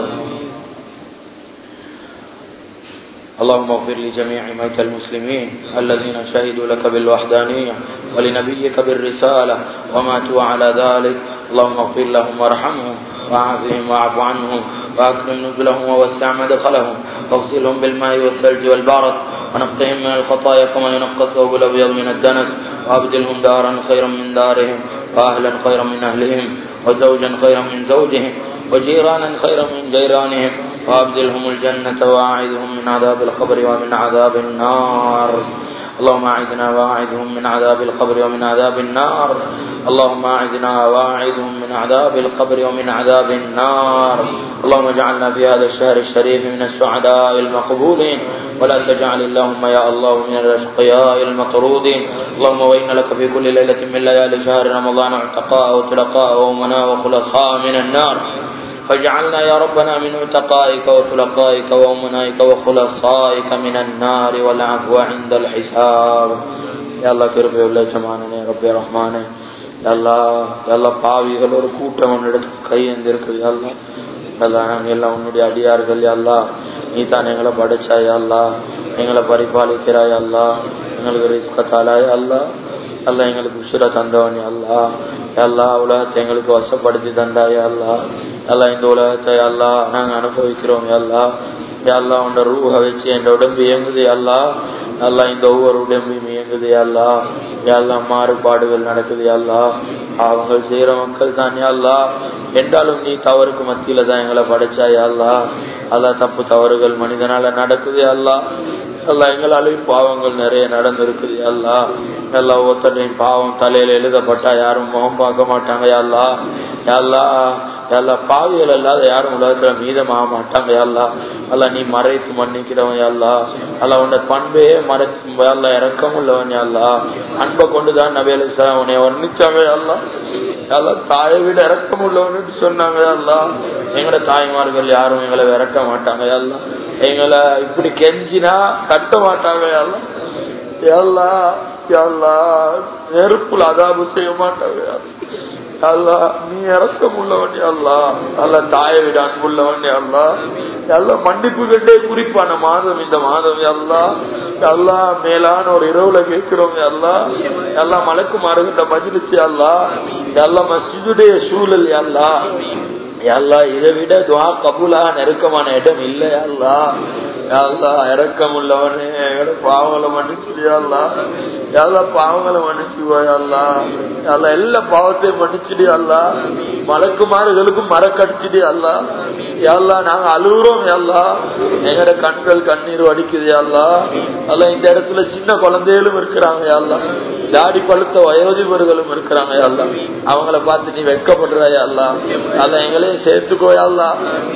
Speaker 1: اللهم اغفر لجميع موتى المسلمين الذين شهدوا لك بالوحدانية ولنبيك بالرسالة وماتوا على ذلك اللهم اغفر لهم وارحمهم وعافهم واعف عنهم واكرم نزلهم ووسع مدخلهم واغسلهم بالماء والثلج والبرد ونقهم من الخطايا كما ينقى الثوب الابيض من الدنس وابدلهم دارا خيرا من دارهم واهلا خيرا من اهلهم وزوجا خيرا من زوجهم وجيرانا خيرا من جيرانهم وابدلهم الجنة واعذهم من عذاب القبر ومن عذاب النار اللهم اعذنا واعذهم من عذاب القبر ومن عذاب النار اللهم اعذنا واعذهم من عذاب القبر ومن عذاب النار اللهم اجعلنا في هذا الشهر الشريف من السعداء المقبولين ولا تجعل اللهم يا الله من الاشقياء المطرودين اللهم وان لك في كل ليله من ليالي شهر رمضان اعتقاء وتلقاء وامنا وخلصاء من النار فاجعلنا يا ربنا من عتقائك وخلقائك وأمنائك وخلصائك من النار والعفو عند الحساب يا الله كربي الله جمانه ربي رحمانه يا الله يا الله பாவிகள் ஒரு கூட்டம் உன்னிடத்து கையெந்திருக்குது அல்லா அல்லா நாங்கள் எல்லாம் உன்னுடைய அடியார்கள் அல்லா நீ தான் எங்களை படைச்சாய் அல்லா எங்களை பரிபாலிக்கிறாய் அல்லா எங்களுக்கு ரிஸ்கத்தாலாய் அல்லா அல்ல எங்களுக்கு உசுர தந்தவன் அல்லா அல்லா உலகத்தை எங்களுக்கு வசப்படுத்தி தந்தாய் அல்லா அல்லா இந்த உலகத்தை அல்லா நாங்க அனுபவிக்கிறோம் அல்லா அல்லா உண்ட ரூஹ வச்சு என் உடம்பு இயங்குது அல்லா அல்லா இந்த ஒவ்வொரு உடம்பையும் இயங்குது அல்லா எல்லாம் மாறுபாடுகள் நடக்குது அல்லா அவங்கள் செய்யற மக்கள் தான் அல்லா என்றாலும் நீ தவறுக்கு மத்தியில தான் எங்களை படைச்சாய் அல்லா அல்லா தப்பு தவறுகள் மனிதனால நடக்குது அல்லா அல்லா எங்களாலையும் பாவங்கள் நிறைய நடந்திருக்குது அல்லா எல்லா ஒருத்தரையும் பாவம் தலையில எழுதப்பட்டா யாரும் முகம் பார்க்க மாட்டாங்க அல்லா அல்லா எல்லா பாவிகள் இல்லாத யாரும் உலகத்துல மீதமாக மாட்டாங்க அல்லா அல்ல நீ மறைத்து மன்னிக்கிறவன் அல்லா அல்ல உன்னை பண்பையே மறைச்சு அல்ல இறக்கம் உள்ளவன் அல்லா அன்பை கொண்டுதான் நவேல உன்னை வர்ணிச்சாங்க அல்லா அல்ல தாயை விட இறக்கம் உள்ளவன் சொன்னாங்க அல்லா எங்களோட தாய்மார்கள் யாரும் எங்களை விரட்ட மாட்டாங்க அல்லா எங்களை இப்படி கெஞ்சினா கட்ட மாட்டாங்க அல்லா எல்லா எல்லா நெருப்புல அதாபு செய்ய மாட்டாங்க அல்லா நீ இறக்கம் உள்ளவன் அல்லா அல்ல தாயை விட அன்புள்ளவன் அல்லா எல்லா மன்னிப்பு கண்டே குறிப்பான மாதம் இந்த மாதம் அல்லா எல்லா மேலான ஒரு இரவுல கேட்கிறோம் அல்லா எல்லாம் மலக்கு மாறுகின்ற மஜிலிச்சு அல்லா எல்லாம் மஸ்ஜிதுடைய சூழல் அல்லா அல்லா இதை விட துவா கபூலா நெருக்கமான இடம் இல்லை அல்லா அல்லா இறக்கம் உள்ளவனே எங்களோட பாவங்களை மன்னிச்சுடியாள்லா எல்லா பாவங்களை மன்னிச்சுவாய் அல்லா அல்ல எல்லா பாவத்தையும் மன்னிச்சுடி அல்லா மலக்குமாறுகளுக்கும் மரக்கடிச்சுடி அல்லா எல்லா நாங்க அழுகுறோம் எல்லா எங்களோட கண்கள் கண்ணீர் வடிக்குது அல்லா அல்ல இந்த இடத்துல சின்ன குழந்தைகளும் இருக்கிறாங்க அல்லா தாடி பழுத்த வயோதிபர்களும் இருக்கிறாங்க அல்லா அவங்கள பார்த்து நீ வெக்கப்படுறாய் அல்லா அல்ல எங்களையும் சேர்த்துக்கோயல்லா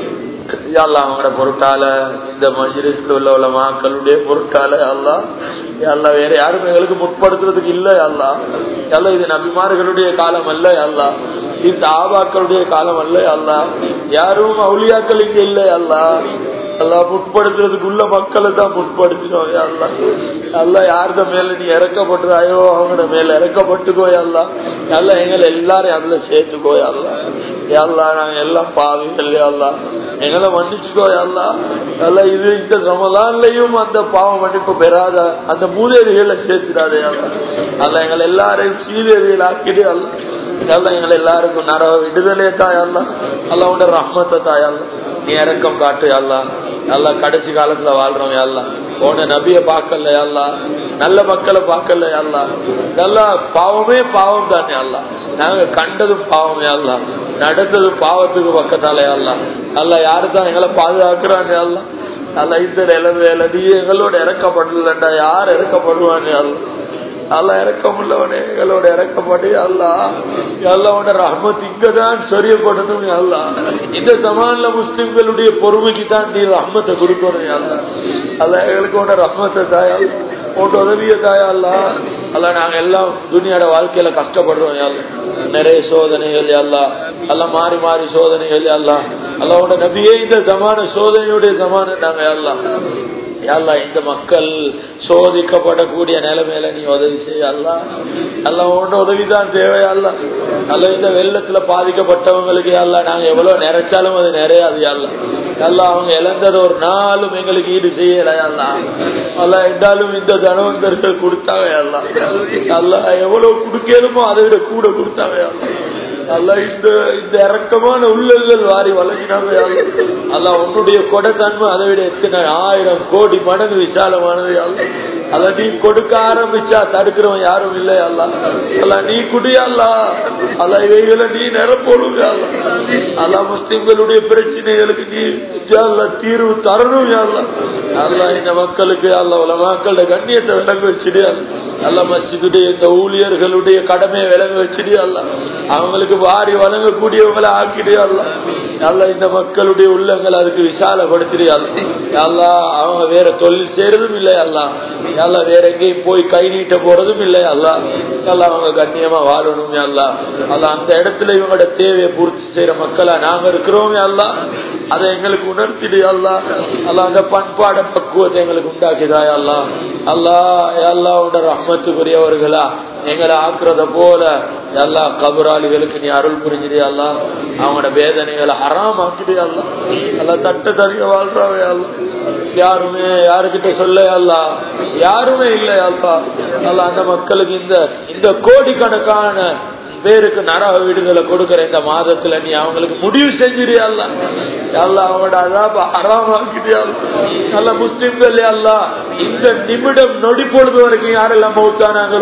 Speaker 1: யாழ்லா அவங்களோட பொருட்டால இந்த மஜிரிஸ்ல உள்ள உள்ள மக்களுடைய பொருட்டால அல்லா அல்ல வேற யாரும் எங்களுக்கு முற்படுத்துறதுக்கு இல்ல அல்லா அல்ல இது நபிமார்களுடைய காலம் அல்ல அல்லா இது சாபாக்களுடைய காலம் அல்ல அல்லா யாரும் அவுளியாக்கள் இங்க இல்ல அல்லா அல்லா முற்படுத்துறதுக்கு உள்ள மக்களை தான் முற்படுத்தினோம் அல்லா அல்ல யாருத மேல நீ இறக்கப்பட்டுறாயோ அவங்களோட மேல இறக்கப்பட்டுக்கோ அல்லா அல்ல எங்களை எல்லாரையும் அதுல சேர்த்துக்கோ அல்லா அல்லா நாங்க எல்லாம் பாவிகள் அல்லா எங்களை மன்னிச்சுக்கோ அல்லா அல்ல இது இந்த ரமலான்லயும் அந்த பாவ மன்னிப்பு பெறாத அந்த மூதேவிகளை சேர்த்துடாதே அல்லா அல்ல எங்களை எல்லாரையும் சீதேவிகள் ஆக்கிடு அல்ல அல்ல எங்களை எல்லாருக்கும் நரவ விடுதலே தாயல்ல அல்ல உண்ட ரஹ்மத்தை தாயல்ல நீ இறக்கம் காட்டு அல்லா நல்லா கடைசி காலத்துல வாழ்றோம் அல்லா உன நபிய பார்க்கல அல்லா நல்ல மக்களை பார்க்கல அல்லா நல்லா பாவமே பாவம் தானே அல்லா நாங்க கண்டதும் பாவமே அல்லா நடந்ததும் பாவத்துக்கு பக்கத்தாலே அல்லா அல்ல யாரு தான் எங்களை பாதுகாக்கிறாங்க அல்லா அல்ல இந்த நிலைமையில நீ எங்களோட இறக்கப்படலண்டா யார் இறக்கப்படுவானே அல்ல அல்ல இறக்கமுள்ளவனே எங்களோட இறக்கப்படி அல்லா அல்லாவோட ரஹமத் இங்கதான் சொரியப்படணும் அல்லா இந்த சமான்ல முஸ்லிம்களுடைய பொறுமைக்கு தான் நீ ரஹமத்தை கொடுக்கணும் அல்லா அல்ல எங்களுக்கு உட ரஹமத்தை தாயா உன் உதவிய தாயா அல்லா அல்ல நாங்க எல்லாம் துணியோட வாழ்க்கையில கஷ்டப்படுறோம் அல்ல நிறைய சோதனைகள் அல்லா அல்ல மாறி மாறி சோதனைகள் அல்லா அல்லாவோட நபியே இந்த சமான சோதனையுடைய சமான நாங்க எல்லாம் அல்லா இந்த மக்கள் சோதிக்கப்படக்கூடிய நிலைமையில நீ உதவி செய்ய அல்லா அல்ல உன்னோட உதவிதான் தேவை அல்ல அல்ல இந்த வெள்ளத்துல பாதிக்கப்பட்டவங்களுக்கு அல்ல நாங்க எவ்வளவு நிறைச்சாலும் அது நிறையாது அல்ல அல்ல அவங்க இழந்தது ஒரு நாளும் எங்களுக்கு ஈடு செய்யல அல்ல அல்ல என்றாலும் இந்த தனவந்தர்கள் கொடுத்தாங்க அல்ல அல்ல எவ்வளவு கொடுக்கணுமோ அதை விட கூட கொடுத்தாங்க அல்ல அல்ல இந்த இந்த இறக்கமான உள்ளங்கள் வாரி வழங்கினாங்க அல்ல உன்னுடைய கொடைத்தன்மை அதை விட எத்தனை ஆயிரம் கோடி மடங்கு விசாலமானது அல்ல அல்ல நீ கொடுக்க ஆரம்பிச்சா தடுக்கிறவன் யாரும் இல்லை அல்ல அல்ல நீ குடியல்ல அல்ல இவைகளை நீ நிரப்பொழுங்க அல்ல அல்ல முஸ்லிம்களுடைய பிரச்சனைகளுக்கு நீ அல்ல தீர்வு தரணும் அல்ல அல்ல இந்த மக்களுக்கு அல்ல உல மக்களோட கண்ணியத்தை விளங்க வச்சுடு அல்ல மஸ்ஜிதுடைய இந்த ஊழியர்களுடைய கடமையை விளங்க வச்சுடு அல்ல அவங்களுக்கு வாரி வழங்கக்கூடியவங்களை ஆக்கிடு அல்ல அல்ல இந்த மக்களுடைய உள்ளங்கள் அதுக்கு விசாலப்படுத்திடு அல்ல அவங்க வேற தொழில் செய்யறதும் இல்லை அல்ல அல்ல வேற எங்கேயும் போய் கை நீட்ட போறதும் இல்லை அல்ல அல்ல அவங்க கண்ணியமா வாழணும் அல்ல அல்ல அந்த இடத்துல இவங்களோட தேவையை பூர்த்தி செய்யற மக்களா நாங்க இருக்கிறோமே அல்ல அதை எங்களுக்கு உணர்த்திடு அல்ல அல்ல அந்த பண்பாட பக்குவத்தை எங்களுக்கு உண்டாக்கிதாய் அல்ல அல்லா அல்லாவோட ரஹ்மத்துக்குரியவர்களா எங்களை ஆக்குறத போல எல்லா கபராளிகளுக்கு நீ அருள் புரிஞ்சிடு அல்லா அவங்களோட வேதனைகளை ஹராமாக்கிடு அல்ல அல்ல தட்ட தறிய வாழ்றாவே அல்ல யாருமே யாருக்கிட்ட சொல்ல அல்ல யாருமே இல்லை அல்லா அல்ல அந்த மக்களுக்கு இந்த இந்த கோடிக்கணக்கான பேருக்கு நரக வீடுகளை கொடுக்கிற இந்த மாதத்துல நீ அவங்களுக்கு முடிவு செஞ்சிரு அல்ல அல்ல அவங்களோட அதாப ஹராமாக்கிட்டு நல்ல முஸ்லிம்கள் அல்ல இந்த நிமிடம் நொடி பொழுது வரைக்கும் யாரெல்லாம் மௌத்தானாங்களோ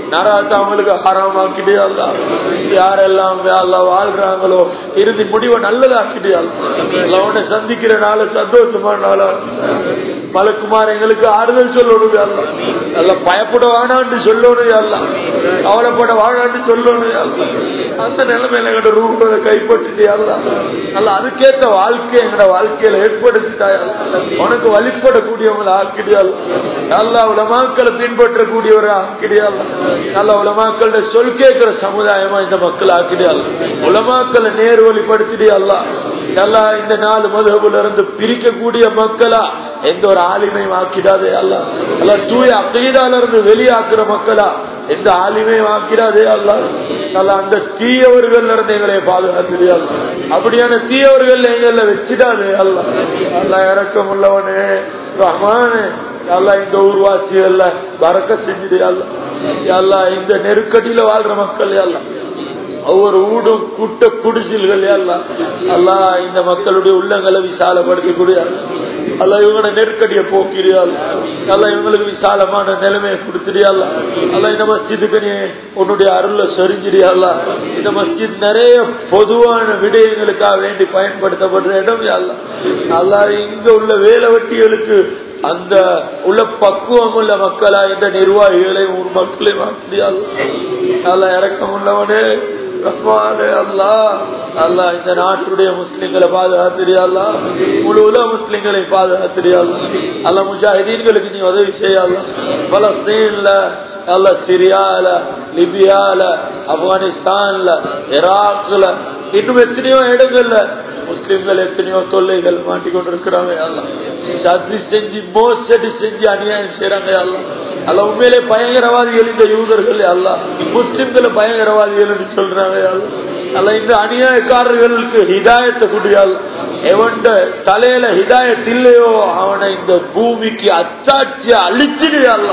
Speaker 1: நரகத்தை அவங்களுக்கு ஹராமாக்கிட்டே அல்ல யாரெல்லாம் அல்ல வாழ்றாங்களோ இறுதி முடிவை நல்லதாக்கிட்டே அல்ல அவனை சந்திக்கிற நாள சந்தோஷமான நாளா மலக்குமார் எங்களுக்கு ஆறுதல் சொல்லணும் அல்ல நல்ல பயப்பட வேணான்னு சொல்லணும் அல்ல கவலைப்பட வாழான்னு சொல்லணும் அல்ல அந்த நிலைமையில எங்களோட ரூபங்களை கைப்பற்றிட்டே அல்ல அல்ல அதுக்கேற்ற வாழ்க்கை எங்களோட வாழ்க்கையில ஏற்படுத்திட்டாயா உனக்கு வழிபடக்கூடியவங்களை ஆக்கிடியால் நல்ல உலமாக்களை பின்பற்றக்கூடியவரை ஆக்கிடியால் நல்ல உலமாக்கள சொல் கேட்கிற சமுதாயமா இந்த மக்கள் ஆக்கிடியால் உலமாக்களை நேர் வழிபடுத்திடியல்ல நல்லா இந்த நாலு மதுபுல இருந்து பிரிக்கக்கூடிய மக்களா எந்த ஒரு ஆளுமையும் ஆக்கிடாதே அல்ல அல்ல தூய அக்கீதால இருந்து வெளியாக்குற மக்களா எந்த ஆளுமையும் ஆக்கிடாதே அல்ல அல்ல அந்த தீயவர்கள் இருந்து எங்களை பாதுகாத்திரியாது அப்படியான தீயவர்கள் எங்களை வச்சிடாதே அல்ல அல்ல இறக்கம் உள்ளவனே ரஹ்மானே அல்ல இந்த ஊர்வாசிகள்ல பறக்க செஞ்சுடு அல்ல அல்ல இந்த நெருக்கடியில வாழ்ற மக்கள் எல்லாம் ஒவ்வொரு ஊடும் கூட்ட குடிசில்கள் எல்லாம் அல்லா இந்த மக்களுடைய உள்ளங்களை விசாலப்படுத்தக்கூடிய அல்ல இவங்களோட நெருக்கடியை போக்கிறியால் அல்ல இவங்களுக்கு விசாலமான நிலைமையை கொடுத்துறியால் அல்ல இந்த மஸ்ஜிதுக்கு நீ உன்னுடைய அருள சொரிஞ்சிரியால இந்த மஸ்ஜித் நிறைய பொதுவான விடயங்களுக்காக வேண்டி பயன்படுத்தப்படுற இடம் அல்ல அல்ல இங்க உள்ள வேலை வெட்டிகளுக்கு அந்த உள்ள பக்குவம் உள்ள மக்களா இந்த நிர்வாகிகளையும் ஊர் மக்களையும் ஆக்கிறியால் அல்ல இறக்கம் உள்ளவனே ரஹ்மானே அல்லா அல்லா இந்த நாட்டுடைய முஸ்லிம்களை பாதுகாத்திரியாலா முழு உலக முஸ்லிம்களை பாதுகாத்திரியாலா அல்ல முஜாஹிதீன்களுக்கு நீ உதவி செய்யலாம் பலஸ்தீன்ல அல்ல சிரியால லிபியால ஆப்கானிஸ்தான்ல ஈராக்ல இன்னும் எத்தனையோ இடங்கள்ல முஸ்லிம்கள் எத்தனையோ தொல்லைகள் மாட்டிக்கொண்டிருக்கிறாங்க எல்லாம் சதி செஞ்சு மோசடி செஞ்சு அநியாயம் செய்யறாங்க எல்லாம் அல்ல உண்மையிலே பயங்கரவாதிகள் இந்த யூதர்கள் அல்ல முஸ்லிம்களை பயங்கரவாதிகள் என்று சொல்றாங்க அல்ல இந்த அநியாயக்காரர்களுக்கு ஹிதாயத்தை குடியால் எவன்ட தலையில ஹிதாயத் இல்லையோ அவனை இந்த பூமிக்கு அச்சாட்சிய அழிச்சிடுயாள்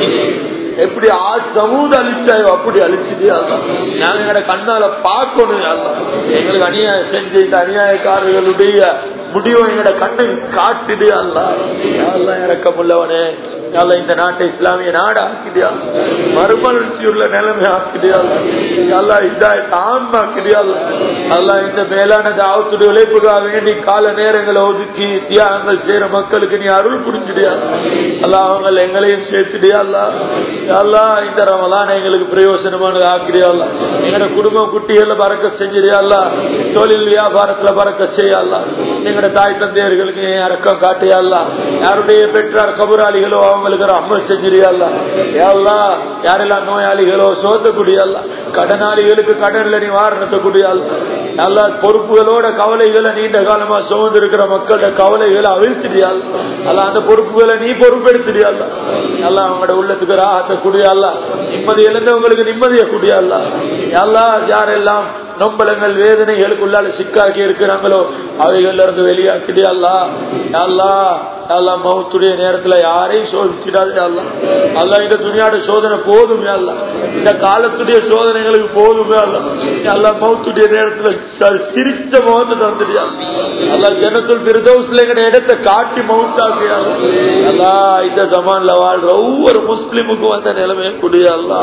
Speaker 1: எப்படி சமூக அழிச்சாயோ அப்படி அழிச்சுது நாங்க எங்கட கண்ணால பார்க்கணும் எங்களுக்கு அநியாயம் செஞ்சு இந்த அநியாயக்காரர்களுடைய முடிவை எங்கட கண்ணை காட்டுது அல்ல இறக்கம் உள்ளவனே அல்ல இந்த நாட்டை இஸ்லாமிய நாடு ஆக்கிடியா மறுமலர்ச்சி உள்ள நிலைமை ஆக்கிடியா அல்ல இதாய தாமாக்கிடியா அல்ல இந்த மேலான தாவத்துடைய உழைப்புக்காக வேண்டி கால நேரங்களை ஒதுக்கி தியாகங்கள் செய்யற மக்களுக்கு நீ அருள் புரிஞ்சுடியா அல்ல அவங்க எங்களையும் சேர்த்துடியா அல்ல அல்லா இந்த ரமலான் எங்களுக்கு பிரயோசனமானது ஆக்கிடியா அல்ல எங்களோட குடும்பம் குட்டிகள்ல பறக்க செஞ்சிடியா அல்ல தொழில் வியாபாரத்துல பறக்க செய்யல எங்களோட தாய் தந்தையர்களுக்கு இறக்கம் காட்டியா அல்ல யாருடைய பெற்றார் கபுராளிகளோ அவங்களுக்கு அமல் செஞ்சிரியா அல்ல யாரெல்லாம் நோயாளிகளோ சோத்தக்கூடிய அல்ல கடனாளிகளுக்கு கடன்ல நிவாரணத்தை கூடிய நல்ல பொறுப்புகளோட கவலைகளை நீண்ட காலமா சுமந்து இருக்கிற மக்களோட கவலைகளை அவிழ்த்திடியால் அல்ல அந்த பொறுப்புகளை நீ பொறுப்பெடுத்துடியால் அல்ல அவங்களோட உள்ளத்துக்கு ராகத்தை குடியால நிம்மதி இழந்தவங்களுக்கு நிம்மதியை குடியால எல்லா யாரெல்லாம் நொம்பலங்கள் வேதனைகளுக்குள்ளால சிக்காக்கி இருக்கிறாங்களோ அவைகள்ல இருந்து வெளியாக்கிடியா அல்லா அல்லா அல்லா மௌத்துடைய நேரத்துல யாரையும் சோதிச்சிடாதே அல்ல அல்ல இந்த துணியாட சோதனை போதுமே அல்ல இந்த காலத்துடைய சோதனைகளுக்கு போதுமே அல்ல அல்ல மௌத்துடைய நேரத்துல சிரிச்ச முகத்தை தந்துடியா அல்ல ஜனத்துள் பிரதோஸ்ல எங்க இடத்தை காட்டி மவுத்தாக்கியா அல்லா இந்த ஜமான்ல வாழ்ற ஒவ்வொரு முஸ்லிமுக்கும் வந்த நிலைமையை குடியா அல்லா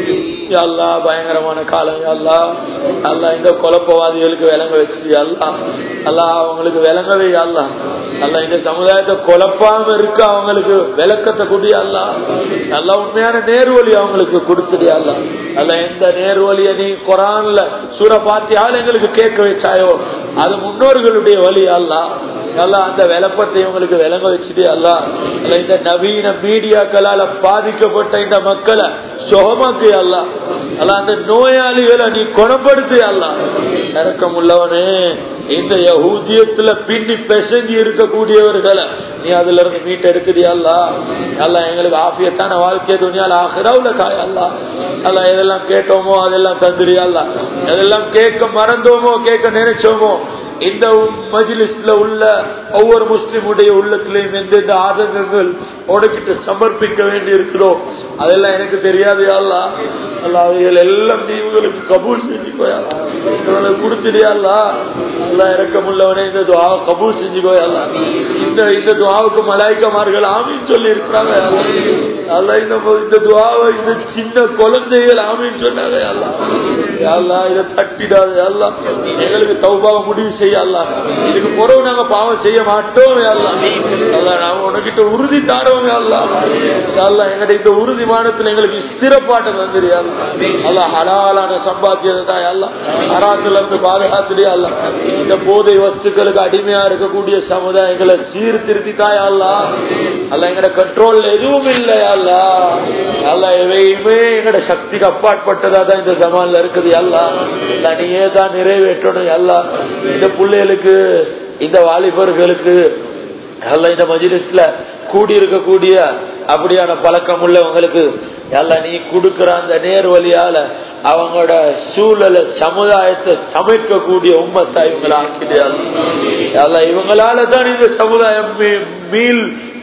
Speaker 1: அல்லா பயங்கரமான காலம் அல்லா அல்லா இந்த குழப்பவாதிகளுக்கு விளங்க வச்சு அல்லா அல்லா அவங்களுக்கு விளங்கவே அல்லா அல்ல இந்த சமுதாயத்தை குழப்பாம இருக்க அவங்களுக்கு விளக்கத்தை கூடிய அல்ல நல்ல உண்மையான நேர்வழி அவங்களுக்கு கொடுத்துடியா அல்ல அல்ல எந்த நேர்வழிய நீ குரான்ல சூற பாத்தியால் எங்களுக்கு கேட்க வச்சாயோ அது முன்னோர்களுடைய வழி அல்ல அல்ல அந்த விளப்பத்தை உங்களுக்கு விளங்க வச்சுட்டு அல்ல அல்ல இந்த நவீன மீடியாக்களால பாதிக்கப்பட்ட இந்த மக்களை சுகமாக்கு அல்ல அல்ல அந்த நோயாளிகளை நீ குணப்படுத்து அல்ல இறக்கம் உள்ளவனே இந்த யகூதியத்துல பின்னி பெசஞ்சி இருக்கக்கூடியவர்களை நீ அதுல இருந்து மீட் எடுக்கிறியா அல்ல எங்களுக்கு ஆபியத்தான வாழ்க்கை துணியால் ஆகிறவுல காயா அல்ல எதெல்லாம் கேட்டோமோ அதெல்லாம் தந்துறியா எதெல்லாம் கேட்க மறந்தோமோ கேட்க நினைச்சோமோ இந்த மஜ்லிஸ்ல உள்ள ஒவ்வொரு முஸ்லிமுடைய உள்ளத்திலையும் எந்தெந்த ஆதங்கங்கள் உனக்கிட்ட சமர்ப்பிக்க வேண்டி இருக்குதோ அதெல்லாம் எனக்கு தெரியாது அல்லா அல்லா அவைகள் எல்லாம் நீ உங்களுக்கு கபூல் செஞ்சுக்கோயா இவங்களுக்கு கொடுத்துடியாங்களா அல்லா இறக்கமுள்ளவனே இந்த துவாவை கபூல் செஞ்சுக்கோயா இந்த இந்த துவாவுக்கு மலாய்க்கமார்கள் ஆமின்னு சொல்லி இருக்கிறாங்க அல்ல இந்த இந்த துவாவை இந்த சின்ன குழந்தைகள் ஆமின்னு சொன்னாங்க அல்லா அல்லா இதை தட்டிடாது அல்லா எங்களுக்கு தௌபாவை முடிவு செய்ய அல்லா இதுக்கு பிறகு நாங்க பாவம் செய்ய மாட்டோம் அல்லா அல்லா நாம உனக்கிட்ட உறுதி தாரோம் அல்லா அல்லா எங்கிட்ட இந்த உறுதிமானத்துல எங்களுக்கு ஸ்திரப்பாட்டை தந்துரியா அல்லா ஹலாலான சம்பாத்தியத்தை தான் அல்லா அராத்துல இருந்து பாதுகாத்துடியா அல்ல இந்த போதை வஸ்துக்களுக்கு அடிமையா இருக்கக்கூடிய சமுதாயங்களை சீர்திருத்தி தாயா அல்லா அல்ல எங்கட கண்ட்ரோல் எதுவும் இல்லையா அல்லா அல்ல எவையுமே எங்கட சக்திக்கு அப்பாற்பட்டதா தான் இந்த ஜமான்ல இருக்குது அல்லா இல்ல நீயே தான் நிறைவேற்றணும் அல்லா இந்த பிள்ளைகளுக்கு இந்த வாலிபர்களுக்கு அல்ல இந்த மஜிலிஸ்ல கூடி இருக்கக்கூடிய அப்படியான பழக்கம் உள்ளவங்களுக்கு எல்லாம் நீ கொடுக்கிற அந்த நேர் வழியால அவங்களோட சூழலை சமுதாயத்தை சமைக்கக்கூடிய உம்மத்தா இவங்களை ஆக்கிட்டு இவங்களால தான் இந்த சமுதாயம் மீள்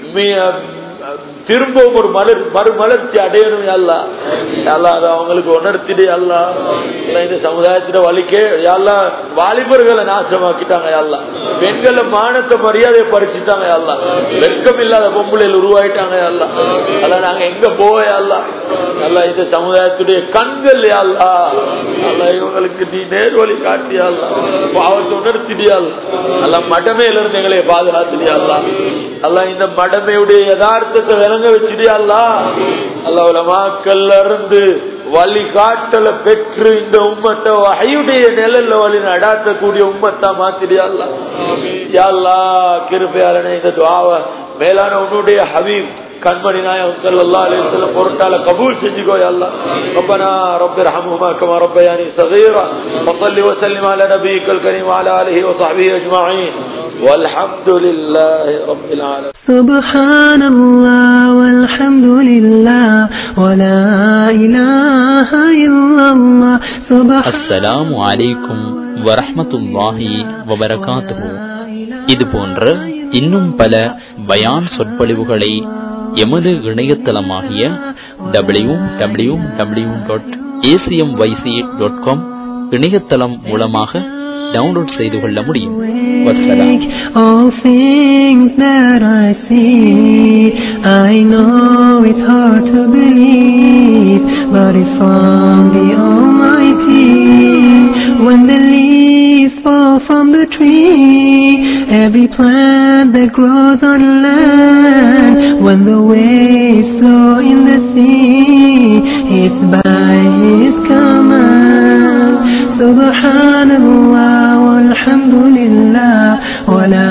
Speaker 1: திரும்பவும் ஒரு மலர் மறுமலர்ச்சி அடையணும் அல்லா அல்லா அதை அவங்களுக்கு உணர்த்திடு அல்லா இந்த சமுதாயத்திட வலிக்கே எல்லா வாலிபர்களை நாசமாக்கிட்டாங்க அல்லா பெண்களை மானத்தை மரியாதையை பறிச்சுட்டாங்க அல்லா வெட்கம் இல்லாத பொம்பளையில் உருவாயிட்டாங்க அல்லா அல்ல நாங்க எங்க போய அல்லா அல்ல இந்த சமுதாயத்துடைய கண்கள் அல்லா அல்ல இவங்களுக்கு நீ நேர்வழி காட்டியா அல்லா பாவத்தை உணர்த்திடியா அல்ல மடமையில இருந்து எங்களை பாதுகாத்துடியா அல்லா அல்ல இந்த மடமையுடைய யதார்த்தத்தை விளங்க வச்சுடியா அல்லா அல்ல உலமாக்கல்ல இருந்து வழிகாட்டல பெற்று இந்த உம்மத்தை வகையுடைய நிழல்ல வழி நடாத்தக்கூடிய உம்மத்தா மாத்திடியா அல்லா யாழ்லா கிருப்பையாளனே இந்த துவாவ மேலான உன்னுடைய ஹபீப் கண்மணி நாயகம் ஸல்லல்லாஹு அலைஹி வஸல்லம் பொருட்டால கபூல் செஞ்சுக்கோ யா அல்லாஹ் ربنا رب ارحمهما كما ربياني صغيرا وصل وسلم على نبيك الكريم وعلى اله وصحبه اجمعين والحمد لله رب العالمين
Speaker 2: سبحان الله والحمد لله ولا إله إلا الله سبحان
Speaker 3: அஸ்ஸலாமு அலைக்கும் வரஹ்மத்துல்லாஹி வபரகாத்துஹு இது போன்ற இன்னும் பல பயான் சொற்பொழிவுகளை எமது இணையதளமாகிய W W W dot ACM YC dot com இணையதளம் மூலமாக டவுன்லோட் செய்து கொள்ள முடியும் வசலாம்
Speaker 2: All things that I see, I know it's hard to believe, but it's from the Almighty. When the leaves fall from the tree, every plant that grows on land, when the waves flow in the sea, it's by His command. Subhanallah walhamdulillah wa la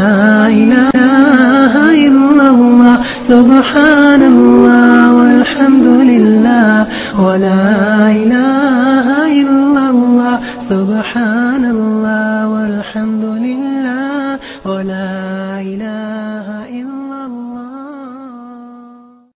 Speaker 2: ilaha illallah. Subhanallah walhamdulillah wa la ilaha illallah. Subhanallah walhamdulillah wa la ilaha